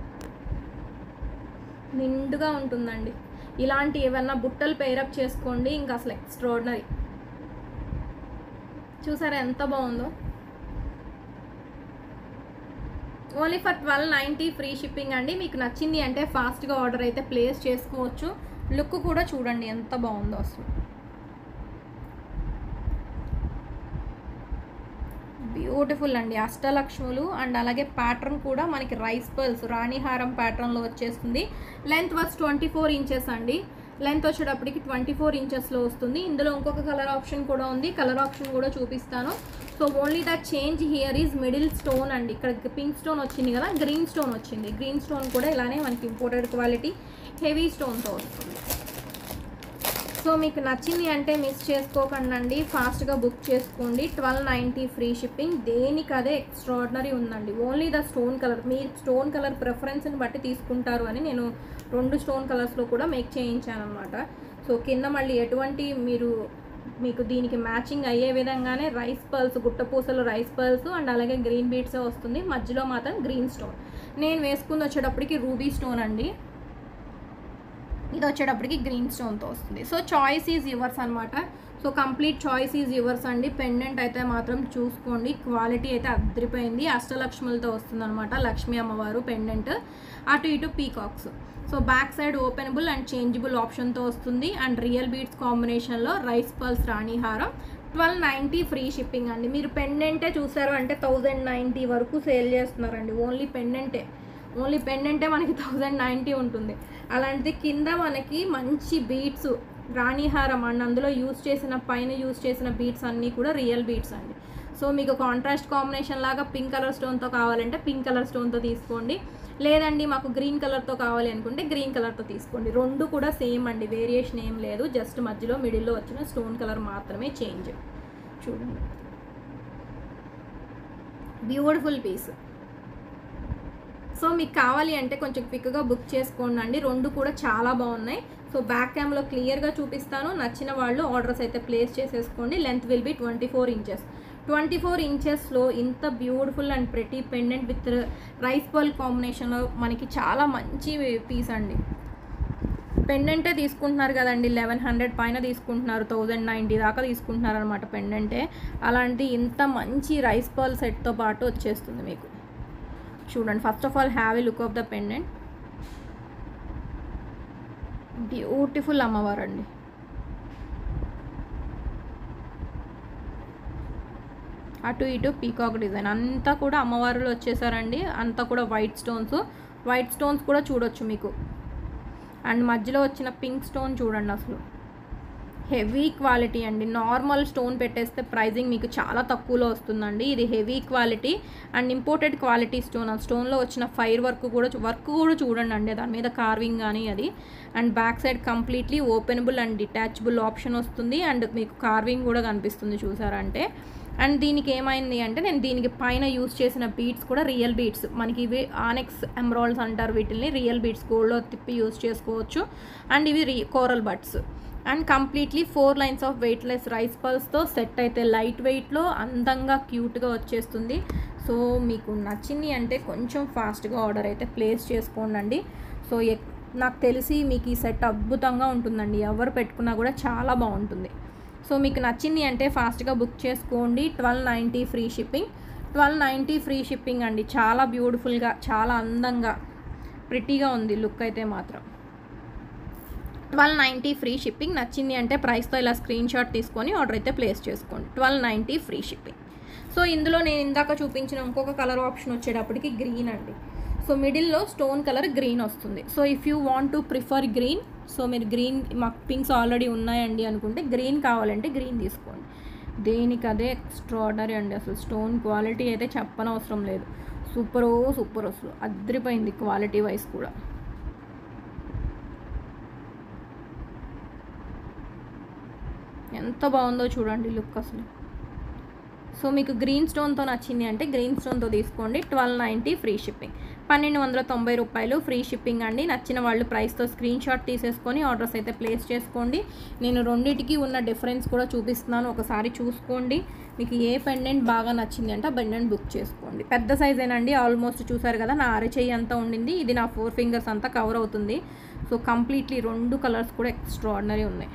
నిండుగా ఉంటుందండి ఇలాంటి ఏమన్నా బుట్టలు పేరప్ చేసుకోండి ఇంకా అసలు ఎక్స్ట్రాడినరీ చూసారా ఎంత బాగుందో only for twelve ninety free shipping అండి మీకు నచ్చింది అంటే ఫాస్ట్గా ఆర్డర్ అయితే ప్లేస్ చేసుకోవచ్చు లుక్ కూడా చూడండి ఎంత బాగుందో అసలు బ్యూటిఫుల్ అండి అష్టలక్ష్ములు అండ్ అలాగే ప్యాటర్న్ కూడా మనకి రైస్ పర్ల్స్ రాణిహారం ప్యాటర్న్లో వచ్చేస్తుంది length was twenty four inches అండి లెంత్ వచ్చేటప్పటికి ట్వంటీ ఫోర్ ఇంచెస్లో వస్తుంది ఇందులో ఇంకొక కలర్ ఆప్షన్ కూడా ఉంది కలర్ ఆప్షన్ కూడా చూపిస్తాను so only the change here is middle stone అండి ఇక్కడ పింక్ స్టోన్ వచ్చింది కదా గ్రీన్ స్టోన్ వచ్చింది గ్రీన్ స్టోన్ కూడా ఇలానే మనకి ఇంపోర్టెడ్ క్వాలిటీ హెవీ స్టోన్తో వస్తుంది సో మీకు నచ్చింది అంటే మిస్ చేసుకోకండి ఫాస్ట్గా బుక్ చేసుకోండి ట్వెల్వ్ నైంటీ ఫ్రీ షిప్పింగ్ దేనికి అదే ఎక్స్ట్రాడినరీ ఉందండి ఓన్లీ ద స్టోన్ కలర్ మీ స్టోన్ కలర్ ప్రిఫరెన్స్ని బట్టి తీసుకుంటారు అని నేను రెండు స్టోన్ కలర్స్లో కూడా మేక్ చేయించాను అనమాట సో కింద మళ్ళీ ఎటువంటి మీరు మీకు దీనికి మ్యాచింగ్ అయ్యే విధంగానే రైస్ పర్ల్స్ గుట్టపూసలు రైస్ పర్ల్స్ అండ్ అలాగే గ్రీన్ బీట్సే వస్తుంది మధ్యలో మాత్రం గ్రీన్ స్టోన్ నేను వేసుకుంది వచ్చేటప్పటికి రూబీ స్టోన్ అండి ఇది వచ్చేటప్పటికి గ్రీన్ స్టోన్తో వస్తుంది సో చాయిస్ ఈజ్ యువర్స్ అనమాట so complete choice is yours అండి పెండెంట్ అయితే మాత్రం చూసుకోండి క్వాలిటీ అయితే అద్దరిపోయింది అష్టలక్ష్ములతో వస్తుంది అనమాట లక్ష్మీ అమ్మవారు పెండెంట్ అటు ఇటు peacocks so back side openable and changeable ఆప్షన్తో వస్తుంది అండ్ రియల్ బీట్స్ కాంబినేషన్లో రైస్ పల్స్ రాణిహారం ట్వెల్వ్ నైంటీ ఫ్రీ షిప్పింగ్ అండి మీరు పెండెంటే చూసారు అంటే థౌజండ్ నైంటీ వరకు సేల్ చేస్తున్నారండి ఓన్లీ పెండెంటే ఓన్లీ పెండెంటే మనకి థౌజండ్ నైంటీ ఉంటుంది అలాంటిది కింద మనకి మంచి బీట్స్ రాణిహారం అండ్ అందులో యూస్ చేసిన పైన యూస్ చేసిన బీట్స్ అన్నీ కూడా రియల్ బీట్స్ అండి సో మీకు కాంట్రాస్ట్ కాంబినేషన్ లాగా పింక్ కలర్ స్టోన్తో కావాలంటే పింక్ కలర్ స్టోన్తో తీసుకోండి లేదండి మాకు గ్రీన్ కలర్తో కావాలి అనుకుంటే గ్రీన్ కలర్తో తీసుకోండి రెండు కూడా సేమ్ అండి వేరియేషన్ ఏం లేదు జస్ట్ మధ్యలో మిడిల్లో వచ్చిన స్టోన్ కలర్ మాత్రమే చేంజ్ చూడండి బ్యూటిఫుల్ పీస్ సో మీకు కావాలి అంటే కొంచెం క్విక్గా బుక్ చేసుకోండి అండి రెండు కూడా చాలా బాగున్నాయి సో బ్యాక్ క్యామ్లో క్లియర్గా చూపిస్తాను నచ్చిన వాళ్ళు ఆర్డర్స్ అయితే ప్లేస్ చేసేసుకోండి length will be twenty four inches twenty four ఇంచెస్లో ఇంత beautiful and pretty pendant with rice pearl కాంబినేషన్లో మనకి చాలా మంచి పీస్ అండి పెండెంటే తీసుకుంటున్నారు కదండి లెవెన్ హండ్రెడ్ పైన తీసుకుంటున్నారు థౌజండ్ నైంటీ దాకా తీసుకుంటున్నారు అనమాట పెండెంటే అలాంటి ఇంత మంచి రైస్ పర్ల్ సెట్తో పాటు వచ్చేస్తుంది మీకు చూడండి first of all have a look of the pendant beautiful అమ్మవారు అండి అటు ఇటు పీకాక్ డిజైన్ అంతా కూడా అమ్మవారులు వచ్చేసారండి అంతా కూడా వైట్ స్టోన్స్ వైట్ స్టోన్స్ కూడా చూడొచ్చు మీకు అండ్ మధ్యలో వచ్చిన పింక్ స్టోన్ చూడండి అసలు హెవీ క్వాలిటీ అండి నార్మల్ స్టోన్ పెట్టేస్తే ప్రైజింగ్ మీకు చాలా తక్కువలో వస్తుందండి ఇది heavy quality and imported quality stone ఆ స్టోన్లో వచ్చిన ఫైర్ వర్క్ కూడా వర్క్ కూడా చూడండి అండి దాని మీద కార్వింగ్ కానీ అది and back side completely openable and detachable option వస్తుంది అండ్ మీకు కార్వింగ్ కూడా కనిపిస్తుంది చూసారంటే అండ్ దీనికి ఏమైంది అంటే నేను దీనికి పైన యూస్ చేసిన బీట్స్ కూడా రియల్ బీట్స్ మనకి ఇవి ఆనెక్స్ ఎమ్రాల్స్ అంటారు వీటిని రియల్ బీట్స్ గోల్డ్లో తిప్పి యూస్ చేసుకోవచ్చు అండ్ ఇవి రీ coral beads and completely four lines of weightless rice పల్స్తో సెట్ అయితే లైట్ వెయిట్లో అందంగా క్యూట్గా వచ్చేస్తుంది సో మీకు నచ్చింది అంటే కొంచెం ఫాస్ట్గా ఆర్డర్ అయితే ప్లేస్ చేసుకోండి సో ఎక్- నాకు తెలిసి మీకు ఈ సెట్ అద్భుతంగా ఉంటుందండి ఎవరు పెట్టుకున్నా కూడా చాలా బాగుంటుంది సో మీకు నచ్చింది అంటే ఫాస్ట్గా బుక్ చేసుకోండి twelve ninety free shipping twelve ninety free shipping అండి చాలా బ్యూటిఫుల్గా చాలా అందంగా ప్రిటీగా ఉంది లుక్ అయితే మాత్రం ట్వెల్వ్ నైంటీ ఫ్రీ షిప్పింగ్ నచ్చింది అంటే ప్రైస్తో ఇలా స్క్రీన్ షాట్ తీసుకొని ఆర్డర్ అయితే ప్లేస్ చేసుకోండి twelve ninety free shipping so ఇందులో నేను ఇందాక చూపించిన ఇంకొక కలర్ ఆప్షన్ వచ్చేటప్పటికి గ్రీన్ అండి సో మిడిల్లో స్టోన్ కలర్ గ్రీన్ వస్తుంది so if you want to prefer green so మీరు గ్రీన్ మాకు పింక్స్ ఆల్రెడీ ఉన్నాయండి అనుకుంటే గ్రీన్ కావాలంటే గ్రీన్ తీసుకోండి దేనికి అదే ఎక్స్ట్రాడనరీ అండి అసలు స్టోన్ క్వాలిటీ అయితే చెప్పనవసరం లేదు సూపర్ సూపర్ అసలు అద్రిపోయింది క్వాలిటీ వైజ్ కూడా ఎంత బాగుందో చూడండి లుక్ అసలు సో మీకు గ్రీన్ స్టోన్తో నచ్చింది అంటే గ్రీన్ స్టోన్తో తీసుకోండి ట్వెల్వ్ నైంటీ ఫ్రీ షిప్పింగ్ పన్నెండు వందల తొంభై రూపాయలు ఫ్రీ షిప్పింగ్ అండి నచ్చిన వాళ్ళు ప్రైస్తో స్క్రీన్ షాట్ తీసేసుకొని ఆర్డర్స్ అయితే ప్లేస్ చేసుకోండి నేను రెండింటికి ఉన్న డిఫరెన్స్ కూడా చూపిస్తున్నాను ఒకసారి చూసుకోండి మీకు ఏ పెండెంట్ బాగా నచ్చింది అంటే ఆ పెండెంట్ బుక్ చేసుకోండి పెద్ద సైజేనండి ఆల్మోస్ట్ చూసారు కదా నా అరచేయి అంతా ఉండింది ఇది నా ఫోర్ ఫింగర్స్ అంతా కవర్ అవుతుంది సో కంప్లీట్లీ రెండు కలర్స్ కూడా ఎక్స్ట్రాడినరీ ఉన్నాయి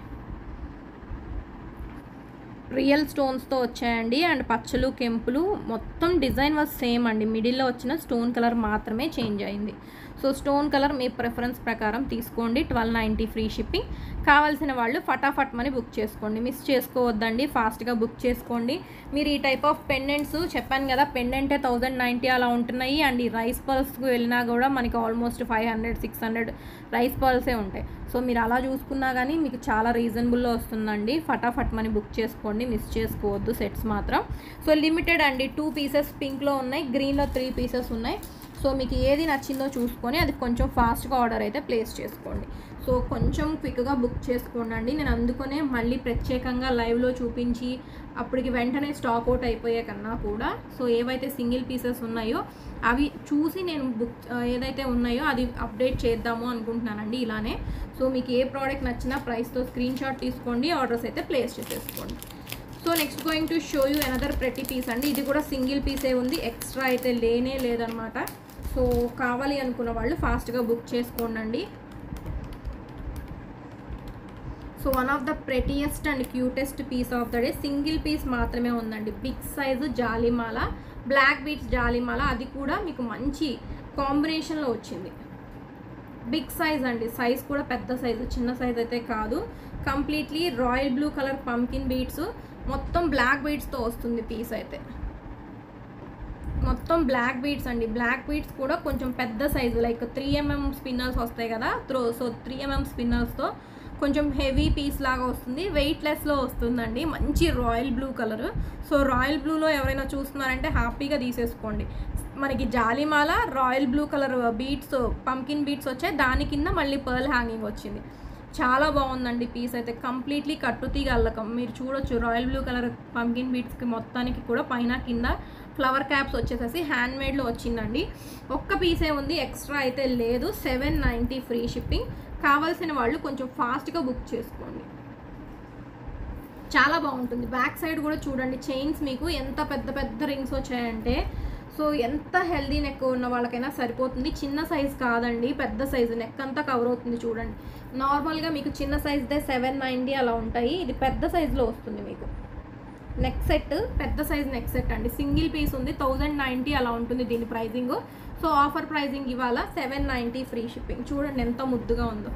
రియల్ స్టోన్స్తో వచ్చాయండి అండ్ పచ్చలు కెంపులు మొత్తం డిజైన్ వాజ్ సేమ్ అండి మిడిల్లో వచ్చిన స్టోన్ కలర్ మాత్రమే చేంజ్ అయింది సో స్టోన్ కలర్ మీ ప్రిఫరెన్స్ ప్రకారం తీసుకోండి ట్వెల్వ్ నైంటీ ఫ్రీ షిప్పింగ్ కావాల్సిన వాళ్ళు ఫటాఫట్ మని బుక్ చేసుకోండి మిస్ చేసుకోవద్దండి ఫాస్ట్గా బుక్ చేసుకోండి మీరు ఈ టైప్ ఆఫ్ పెండెంట్స్ చెప్పాను కదా పెండెంటే థౌజండ్ నైంటీ అలా ఉంటున్నాయి అండ్ ఈ రైస్ పర్ల్స్కి వెళ్ళినా కూడా మనకి almost five hundred six hundred rice పర్ల్సే ఉంటాయి సో మీరు అలా చూసుకున్నా కానీ మీకు చాలా రీజనబుల్లో వస్తుందండి ఫటాఫట్ మని బుక్ చేసుకోండి మిస్ చేసుకోవద్దు సెట్స్ మాత్రం సో లిమిటెడ్ అండి టూ పీసెస్ పింక్లో ఉన్నాయి గ్రీన్లో త్రీ పీసెస్ ఉన్నాయి సో మీకు ఏది నచ్చిందో చూసుకొని అది కొంచెం ఫాస్ట్గా ఆర్డర్ అయితే ప్లేస్ చేసుకోండి సో కొంచెం క్విక్గా బుక్ చేసుకోండి నేను అందుకనే మళ్ళీ ప్రత్యేకంగా లైవ్లో చూపించి అప్పటికి వెంటనే స్టాక్ అవుట్ అయిపోయే కన్నా కూడా సో ఏవైతే సింగిల్ పీసెస్ ఉన్నాయో అవి చూసి నేను బుక్ ఏదైతే ఉన్నాయో అది అప్డేట్ చేద్దాము అనుకుంటున్నానండి ఇలానే సో మీకు ఏ ప్రోడక్ట్ నచ్చినా ప్రైస్తో స్క్రీన్ షాట్ తీసుకోండి ఆర్డర్స్ అయితే ప్లేస్ చేసేసుకోండి so next going to show you another pretty piece అండి ఇది కూడా సింగిల్ పీసే ఉంది ఎక్స్ట్రా అయితే లేనే లేదనమాట సో కావాలి అనుకున్న వాళ్ళు ఫాస్ట్గా బుక్ చేసుకోండి so one of the prettiest and cutest piece of the day single piece మాత్రమే ఉందండి బిగ్ సైజు జాలిమాల బ్లాక్ బీట్స్ జాలిమాల అది కూడా మీకు మంచి కాంబినేషన్లో వచ్చింది బిగ్ సైజ్ అండి సైజ్ కూడా పెద్ద సైజు చిన్న సైజ్ అయితే కాదు completely royal blue colour pumpkin beads మొత్తం బ్లాక్ బీట్స్తో వస్తుంది పీస్ అయితే మొత్తం బ్లాక్ బీట్స్ అండి బ్లాక్ బీట్స్ కూడా కొంచెం పెద్ద size like three MM spinners వస్తాయి కదా త్రో సో త్రీ ఎంఎం స్పిన్నర్స్తో కొంచెం హెవీ పీస్ లాగా వస్తుంది వెయిట్లెస్లో వస్తుందండి మంచి royal blue colour so royal బ్లూలో ఎవరైనా చూస్తున్నారంటే హ్యాపీగా తీసేసుకోండి మనకి జాలిమాల royal blue colour beads pumpkin beads వచ్చాయి దాని కింద మళ్ళీ పర్ల్ హ్యాంగింగ్ వచ్చింది చాలా బాగుందండి పీస్ అయితే కంప్లీట్లీ కట్టుతీగ అల్లకం మీరు చూడొచ్చు రాయల్ బ్లూ కలర్ పంకిన్ బీట్స్కి మొత్తానికి కూడా పైన కింద ఫ్లవర్ క్యాప్స్ వచ్చేసేసి హ్యాండ్ మేడ్లో వచ్చిందండి ఒక్క పీసే ఉంది ఎక్స్ట్రా అయితే లేదు సెవెన్ నైంటీ ఫ్రీ షిప్పింగ్ కావాల్సిన వాళ్ళు కొంచెం ఫాస్ట్గా బుక్ చేసుకోండి చాలా బాగుంటుంది బ్యాక్ సైడ్ కూడా చూడండి చైన్స్ మీకు ఎంత పెద్ద పెద్ద రింగ్స్ వచ్చాయంటే సో ఎంత హెల్దీ నెక్ ఉన్న వాళ్ళకైనా సరిపోతుంది చిన్న సైజ్ కాదండి పెద్ద సైజు నెక్ అంతా కవర్ అవుతుంది చూడండి నార్మల్గా మీకు చిన్న సైజ్దే సెవెన్ నైంటీ అలా ఉంటాయి ఇది పెద్ద సైజులో వస్తుంది మీకు నెక్ సెట్ పెద్ద సైజ్ నెక్ సెట్ అండి సింగిల్ పీస్ ఉంది థౌజండ్ నైంటీ అలా ఉంటుంది దీని ప్రైజింగ్ సో ఆఫర్ ప్రైజింగ్ ఇవాళ సెవెన్ నైంటీ ఫ్రీ షిప్పింగ్ చూడండి ఎంత ముద్దుగా ఉందో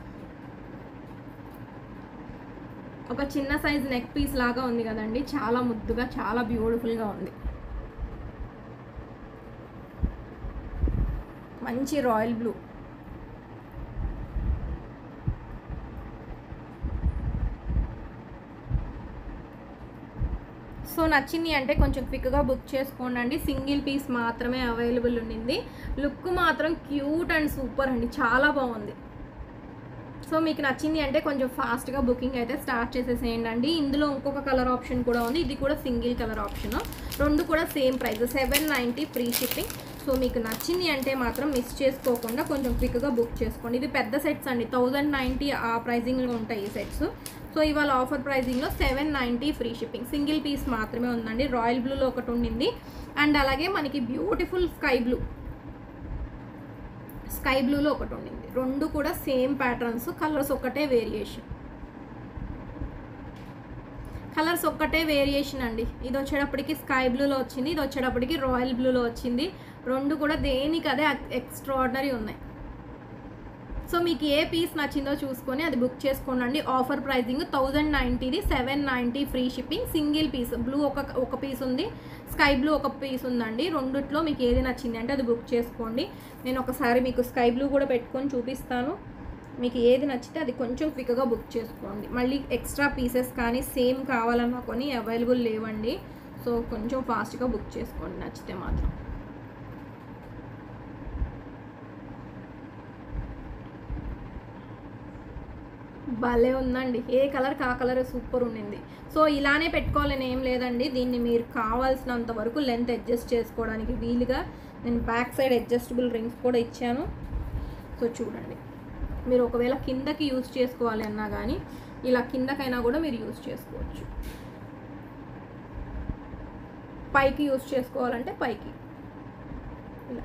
ఒక చిన్న సైజ్ నెక్ పీస్ లాగా ఉంది కదండి చాలా ముద్దుగా చాలా బ్యూటిఫుల్గా ఉంది మంచి రాయల్ బ్లూ సో నచ్చింది అంటే కొంచెం క్విక్గా బుక్ చేసుకోండి సింగిల్ పీస్ మాత్రమే అవైలబుల్ ఉండింది లుక్ మాత్రం క్యూట్ అండ్ సూపర్ అండి చాలా బాగుంది సో మీకు నచ్చింది అంటే కొంచెం ఫాస్ట్గా బుకింగ్ అయితే స్టార్ట్ చేసేసేయండి అండి ఇందులో ఇంకొక కలర్ ఆప్షన్ కూడా ఉంది ఇది కూడా సింగిల్ కలర్ ఆప్షన్ రెండు కూడా same price seven ninety free shipping so మీకు నచ్చింది అంటే మాత్రం మిస్ చేసుకోకుండా కొంచెం క్విక్గా బుక్ చేసుకోండి ఇది పెద్ద సెట్స్ అండి థౌజండ్ నైంటీ ఆ ప్రైజింగ్లో ఉంటాయి ఈ సెట్స్ సో ఇవాళ ఆఫర్ ప్రైజింగ్లో seven ninety free shipping single piece మాత్రమే ఉందండి రాయల్ బ్లూలో ఒకటి ఉండింది అండ్ అలాగే మనకి బ్యూటిఫుల్ స్కై బ్లూ స్కై బ్లూలో ఒకటి ఉండింది రెండు కూడా సేమ్ ప్యాటర్న్స్ కలర్స్ ఒక్కటే వేరియేషన్ కలర్స్ ఒక్కటే వేరియేషన్ అండి ఇది వచ్చేటప్పటికి స్కై బ్లూలో వచ్చింది ఇది వచ్చేటప్పటికి రాయల్ బ్లూలో వచ్చింది రెండు కూడా దేనికి అదే ఎక్స్ట్రాడినరీ ఉన్నాయి సో మీకు ఏ పీస్ నచ్చిందో చూసుకొని అది బుక్ చేసుకోండి ఆఫర్ ప్రైజింగ్ థౌజండ్ నైంటీది seven ninety free shipping single piece blue ఒక ఒక పీస్ ఉంది స్కై బ్లూ ఒక పీస్ ఉందండి రెండిట్లో మీకు ఏది నచ్చింది అంటే అది బుక్ చేసుకోండి నేను ఒకసారి మీకు స్కై బ్లూ కూడా పెట్టుకొని చూపిస్తాను మీకు ఏది నచ్చితే అది కొంచెం క్విక్గా బుక్ చేసుకోండి మళ్ళీ ఎక్స్ట్రా పీసెస్ కానీ సేమ్ కావాలన్నా కొని అవైలబుల్ లేవండి సో కొంచెం ఫాస్ట్గా బుక్ చేసుకోండి నచ్చితే మాత్రం భలే ఉందండి ఏ కలర్ కా కలర్ సూపర్ ఉండింది సో ఇలానే పెట్టుకోవాలని ఏం లేదండి దీన్ని మీరు కావాల్సినంత వరకు లెంత్ అడ్జస్ట్ చేసుకోవడానికి వీలుగా నేను బ్యాక్ సైడ్ అడ్జస్టబుల్ రింగ్స్ కూడా ఇచ్చాను సో చూడండి మీరు ఒకవేళ కిందకి యూజ్ చేసుకోవాలి అన్నా కానీ ఇలా కిందకైనా కూడా మీరు యూజ్ చేసుకోవచ్చు పైకి యూజ్ చేసుకోవాలంటే పైకి ఇలా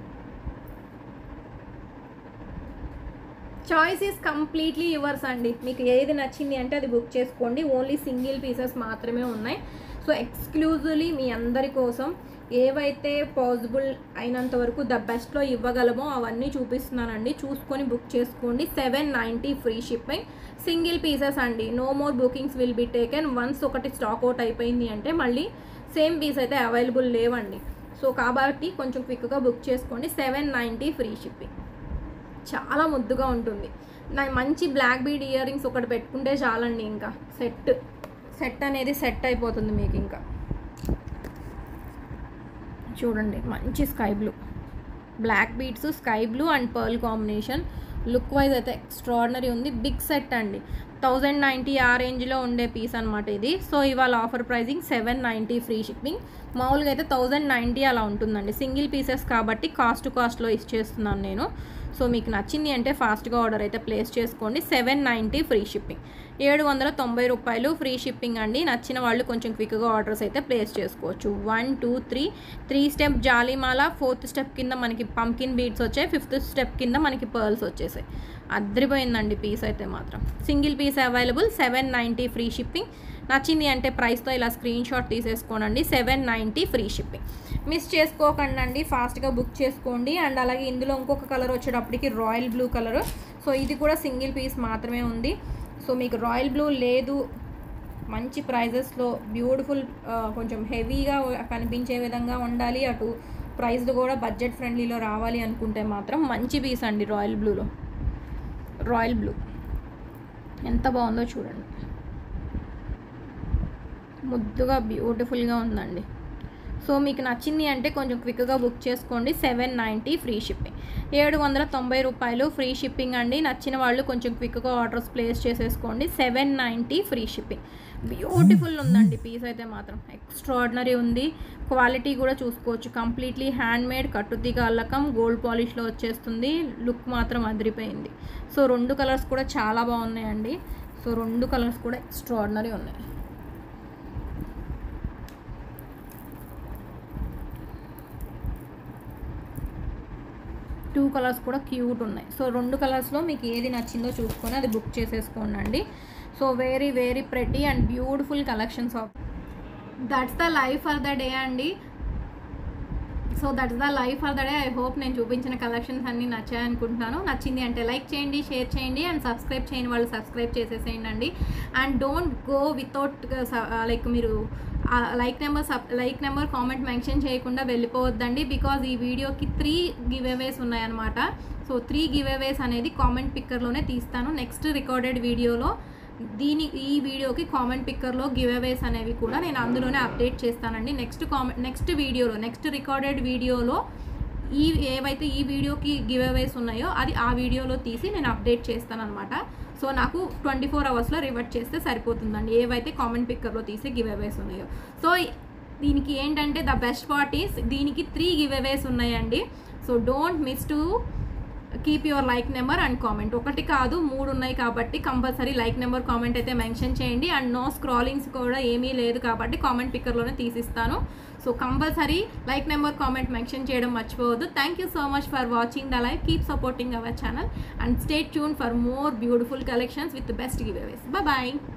చాయిస్ ఈస్ కంప్లీట్లీ యువర్స్ అండి మీకు ఏది నచ్చింది అంటే అది బుక్ చేసుకోండి ఓన్లీ సింగిల్ పీసెస్ మాత్రమే ఉన్నాయి సో ఎక్స్క్లూజివ్లీ మీ అందరి కోసం ఏవైతే పాసిబుల్ అయినంత వరకు ద బెస్ట్లో ఇవ్వగలమో అవన్నీ చూపిస్తున్నానండి చూసుకొని బుక్ చేసుకోండి seven ninety free shipping single pieces అండి no more bookings will be taken once ఒకటి స్టాక్ అవుట్ అయిపోయింది అంటే మళ్ళీ సేమ్ పీస్ అయితే అవైలబుల్ లేవండి సో కాబట్టి కొంచెం క్విక్గా బుక్ చేసుకోండి సెవెన్ నైంటీ ఫ్రీ షిప్పింగ్ చాలా ముద్దుగా ఉంటుంది నా మంచి బ్లాక్ బీడ్ ఇయర్ రింగ్స్ ఒకటి పెట్టుకుంటే చాలండి ఇంకా సెట్ సెట్ అనేది సెట్ అయిపోతుంది మీకు ఇంకా చూడండి మంచి sky blue black beads sky blue and pearl combination look wise అయితే ఎక్స్ట్రాడినరీ ఉంది బిగ్ సెట్ అండి థౌజండ్ నైంటీ ఆ రేంజ్లో ఉండే పీస్ అనమాట ఇది సో ఇవాళ offer pricing seven ninety free shipping మామూలుగా అయితే థౌజండ్ నైంటీ అలా ఉంటుందండి సింగిల్ పీసెస్ కాబట్టి కాస్ట్ కాస్ట్లో ఇచ్చేస్తున్నాను నేను సో మీకు నచ్చింది అంటే ఫాస్ట్గా ఆర్డర్ అయితే ప్లేస్ చేసుకోండి సెవెన్ నైంటీ ఫ్రీ షిప్పింగ్ ఏడు వందల తొంభై రూపాయలు ఫ్రీ షిప్పింగ్ అండి నచ్చిన వాళ్ళు కొంచెం క్విక్గా ఆర్డర్స్ అయితే ప్లేస్ చేసుకోవచ్చు one two three three step జాలీమాల ఫోర్త్ స్టెప్ కింద మనకి పంకిన్ బీడ్స్ వచ్చాయి ఫిఫ్త్ స్టెప్ కింద మనకి పర్ల్స్ వచ్చేసాయి అద్రిపోయిందండి పీస్ అయితే మాత్రం single piece available seven ninety free shipping నచ్చింది అంటే ప్రైస్తో ఇలా స్క్రీన్ షాట్ తీసేసుకోనండి seven ninety free shipping miss చేసుకోకండి అండి ఫాస్ట్గా బుక్ చేసుకోండి అండ్ అలాగే ఇందులో ఇంకొక కలర్ వచ్చేటప్పటికి రాయల్ బ్లూ కలర్ సో ఇది కూడా సింగిల్ పీస్ మాత్రమే ఉంది సో మీకు రాయల్ బ్లూ లేదు మంచి ప్రైజెస్లో బ్యూటిఫుల్ కొంచెం హెవీగా కనిపించే విధంగా ఉండాలి అటు ప్రైస్లు కూడా బడ్జెట్ ఫ్రెండ్లీలో రావాలి అనుకుంటే మాత్రం మంచి పీస్ అండి రాయల్ బ్లూలో రాయల్ బ్లూ ఎంత బాగుందో చూడండి ముద్దుగా బ్యూటిఫుల్గా ఉందండి సో మీకు నచ్చింది అంటే కొంచెం క్విక్గా బుక్ చేసుకోండి సెవెన్ నైంటీ ఫ్రీ షిప్పింగ్ ఏడు వందల తొంభై రూపాయలు ఫ్రీ షిప్పింగ్ అండి నచ్చిన వాళ్ళు కొంచెం క్విక్గా ఆర్డర్స్ ప్లేస్ చేసేసుకోండి seven ninety free shipping beautiful ఉందండి పీస్ అయితే మాత్రం ఎక్స్ట్రాడినరీ ఉంది క్వాలిటీ కూడా చూసుకోవచ్చు కంప్లీట్లీ హ్యాండ్ మేడ్ కట్టుతీగ అల్లకం గోల్డ్ పాలిష్లో వచ్చేస్తుంది లుక్ మాత్రం అదిరిపోయింది సో రెండు కలర్స్ కూడా చాలా బాగున్నాయండి సో రెండు కలర్స్ కూడా ఎక్స్ట్రాడినరీ ఉన్నాయి టూ కలర్స్ కూడా క్యూట్ ఉన్నాయి సో రెండు కలర్స్లో మీకు ఏది నచ్చిందో చూసుకొని అది బుక్ చేసేసుకోండి so very very pretty and beautiful collections of that's the life for the day అండి so that's the life for the day I hope నేను చూపించిన కలెక్షన్స్ అన్నీ నచ్చాయి అనుకుంటున్నాను నచ్చింది అంటే లైక్ చేయండి షేర్ చేయండి అండ్ సబ్స్క్రైబ్ చేయని వాళ్ళు సబ్స్క్రైబ్ చేసేసేయండి అండి and don't go without like మీరు like number sub like number comment mention చేయకుండా వెళ్ళిపోవద్దండి బికాజ్ ఈ వీడియోకి త్రీ గివ్ అవేస్ ఉన్నాయన్నమాట సో త్రీ గివ్ అవేస్ అనేది కామెంట్ పిక్కర్లోనే తీస్తాను నెక్స్ట్ రికార్డెడ్ వీడియోలో దీని ఈ వీడియోకి కామెంట్ పిక్కర్లో గివ్ అవేస్ అనేవి కూడా నేను అందులోనే అప్డేట్ చేస్తానండి నెక్స్ట్ కామెంట్ నెక్స్ట్ వీడియోలో నెక్స్ట్ రికార్డెడ్ వీడియోలో ఈ ఏవైతే ఈ వీడియోకి గివ్ అవేస్ ఉన్నాయో అది ఆ వీడియోలో తీసి నేను అప్డేట్ చేస్తాను అనమాట సో నాకు ట్వంటీ ఫోర్ అవర్స్లో రివర్ట్ చేస్తే సరిపోతుందండి ఏవైతే కామెంట్ పిక్కర్లో తీసి గివ్ అవేస్ ఉన్నాయో సో దీనికి ఏంటంటే ద బెస్ట్ పార్ట్ ఈస్ దీనికి త్రీ గివ్ అవేస్ ఉన్నాయండి so don't miss to keep your like number and comment ఒకటి కాదు మూడు ఉన్నాయి కాబట్టి కంపల్సరీ లైక్ నెంబర్ కామెంట్ అయితే మెన్షన్ చేయండి అండ్ నో స్క్రాలింగ్స్ కూడా ఏమీ లేదు కాబట్టి కామెంట్ పిక్కర్లోనే తీసిస్తాను so compulsory like number comment mention చేయడం మర్చిపోవద్దు thank you so much for watching the live keep supporting our channel and stay tuned for more beautiful collections with best giveaways bye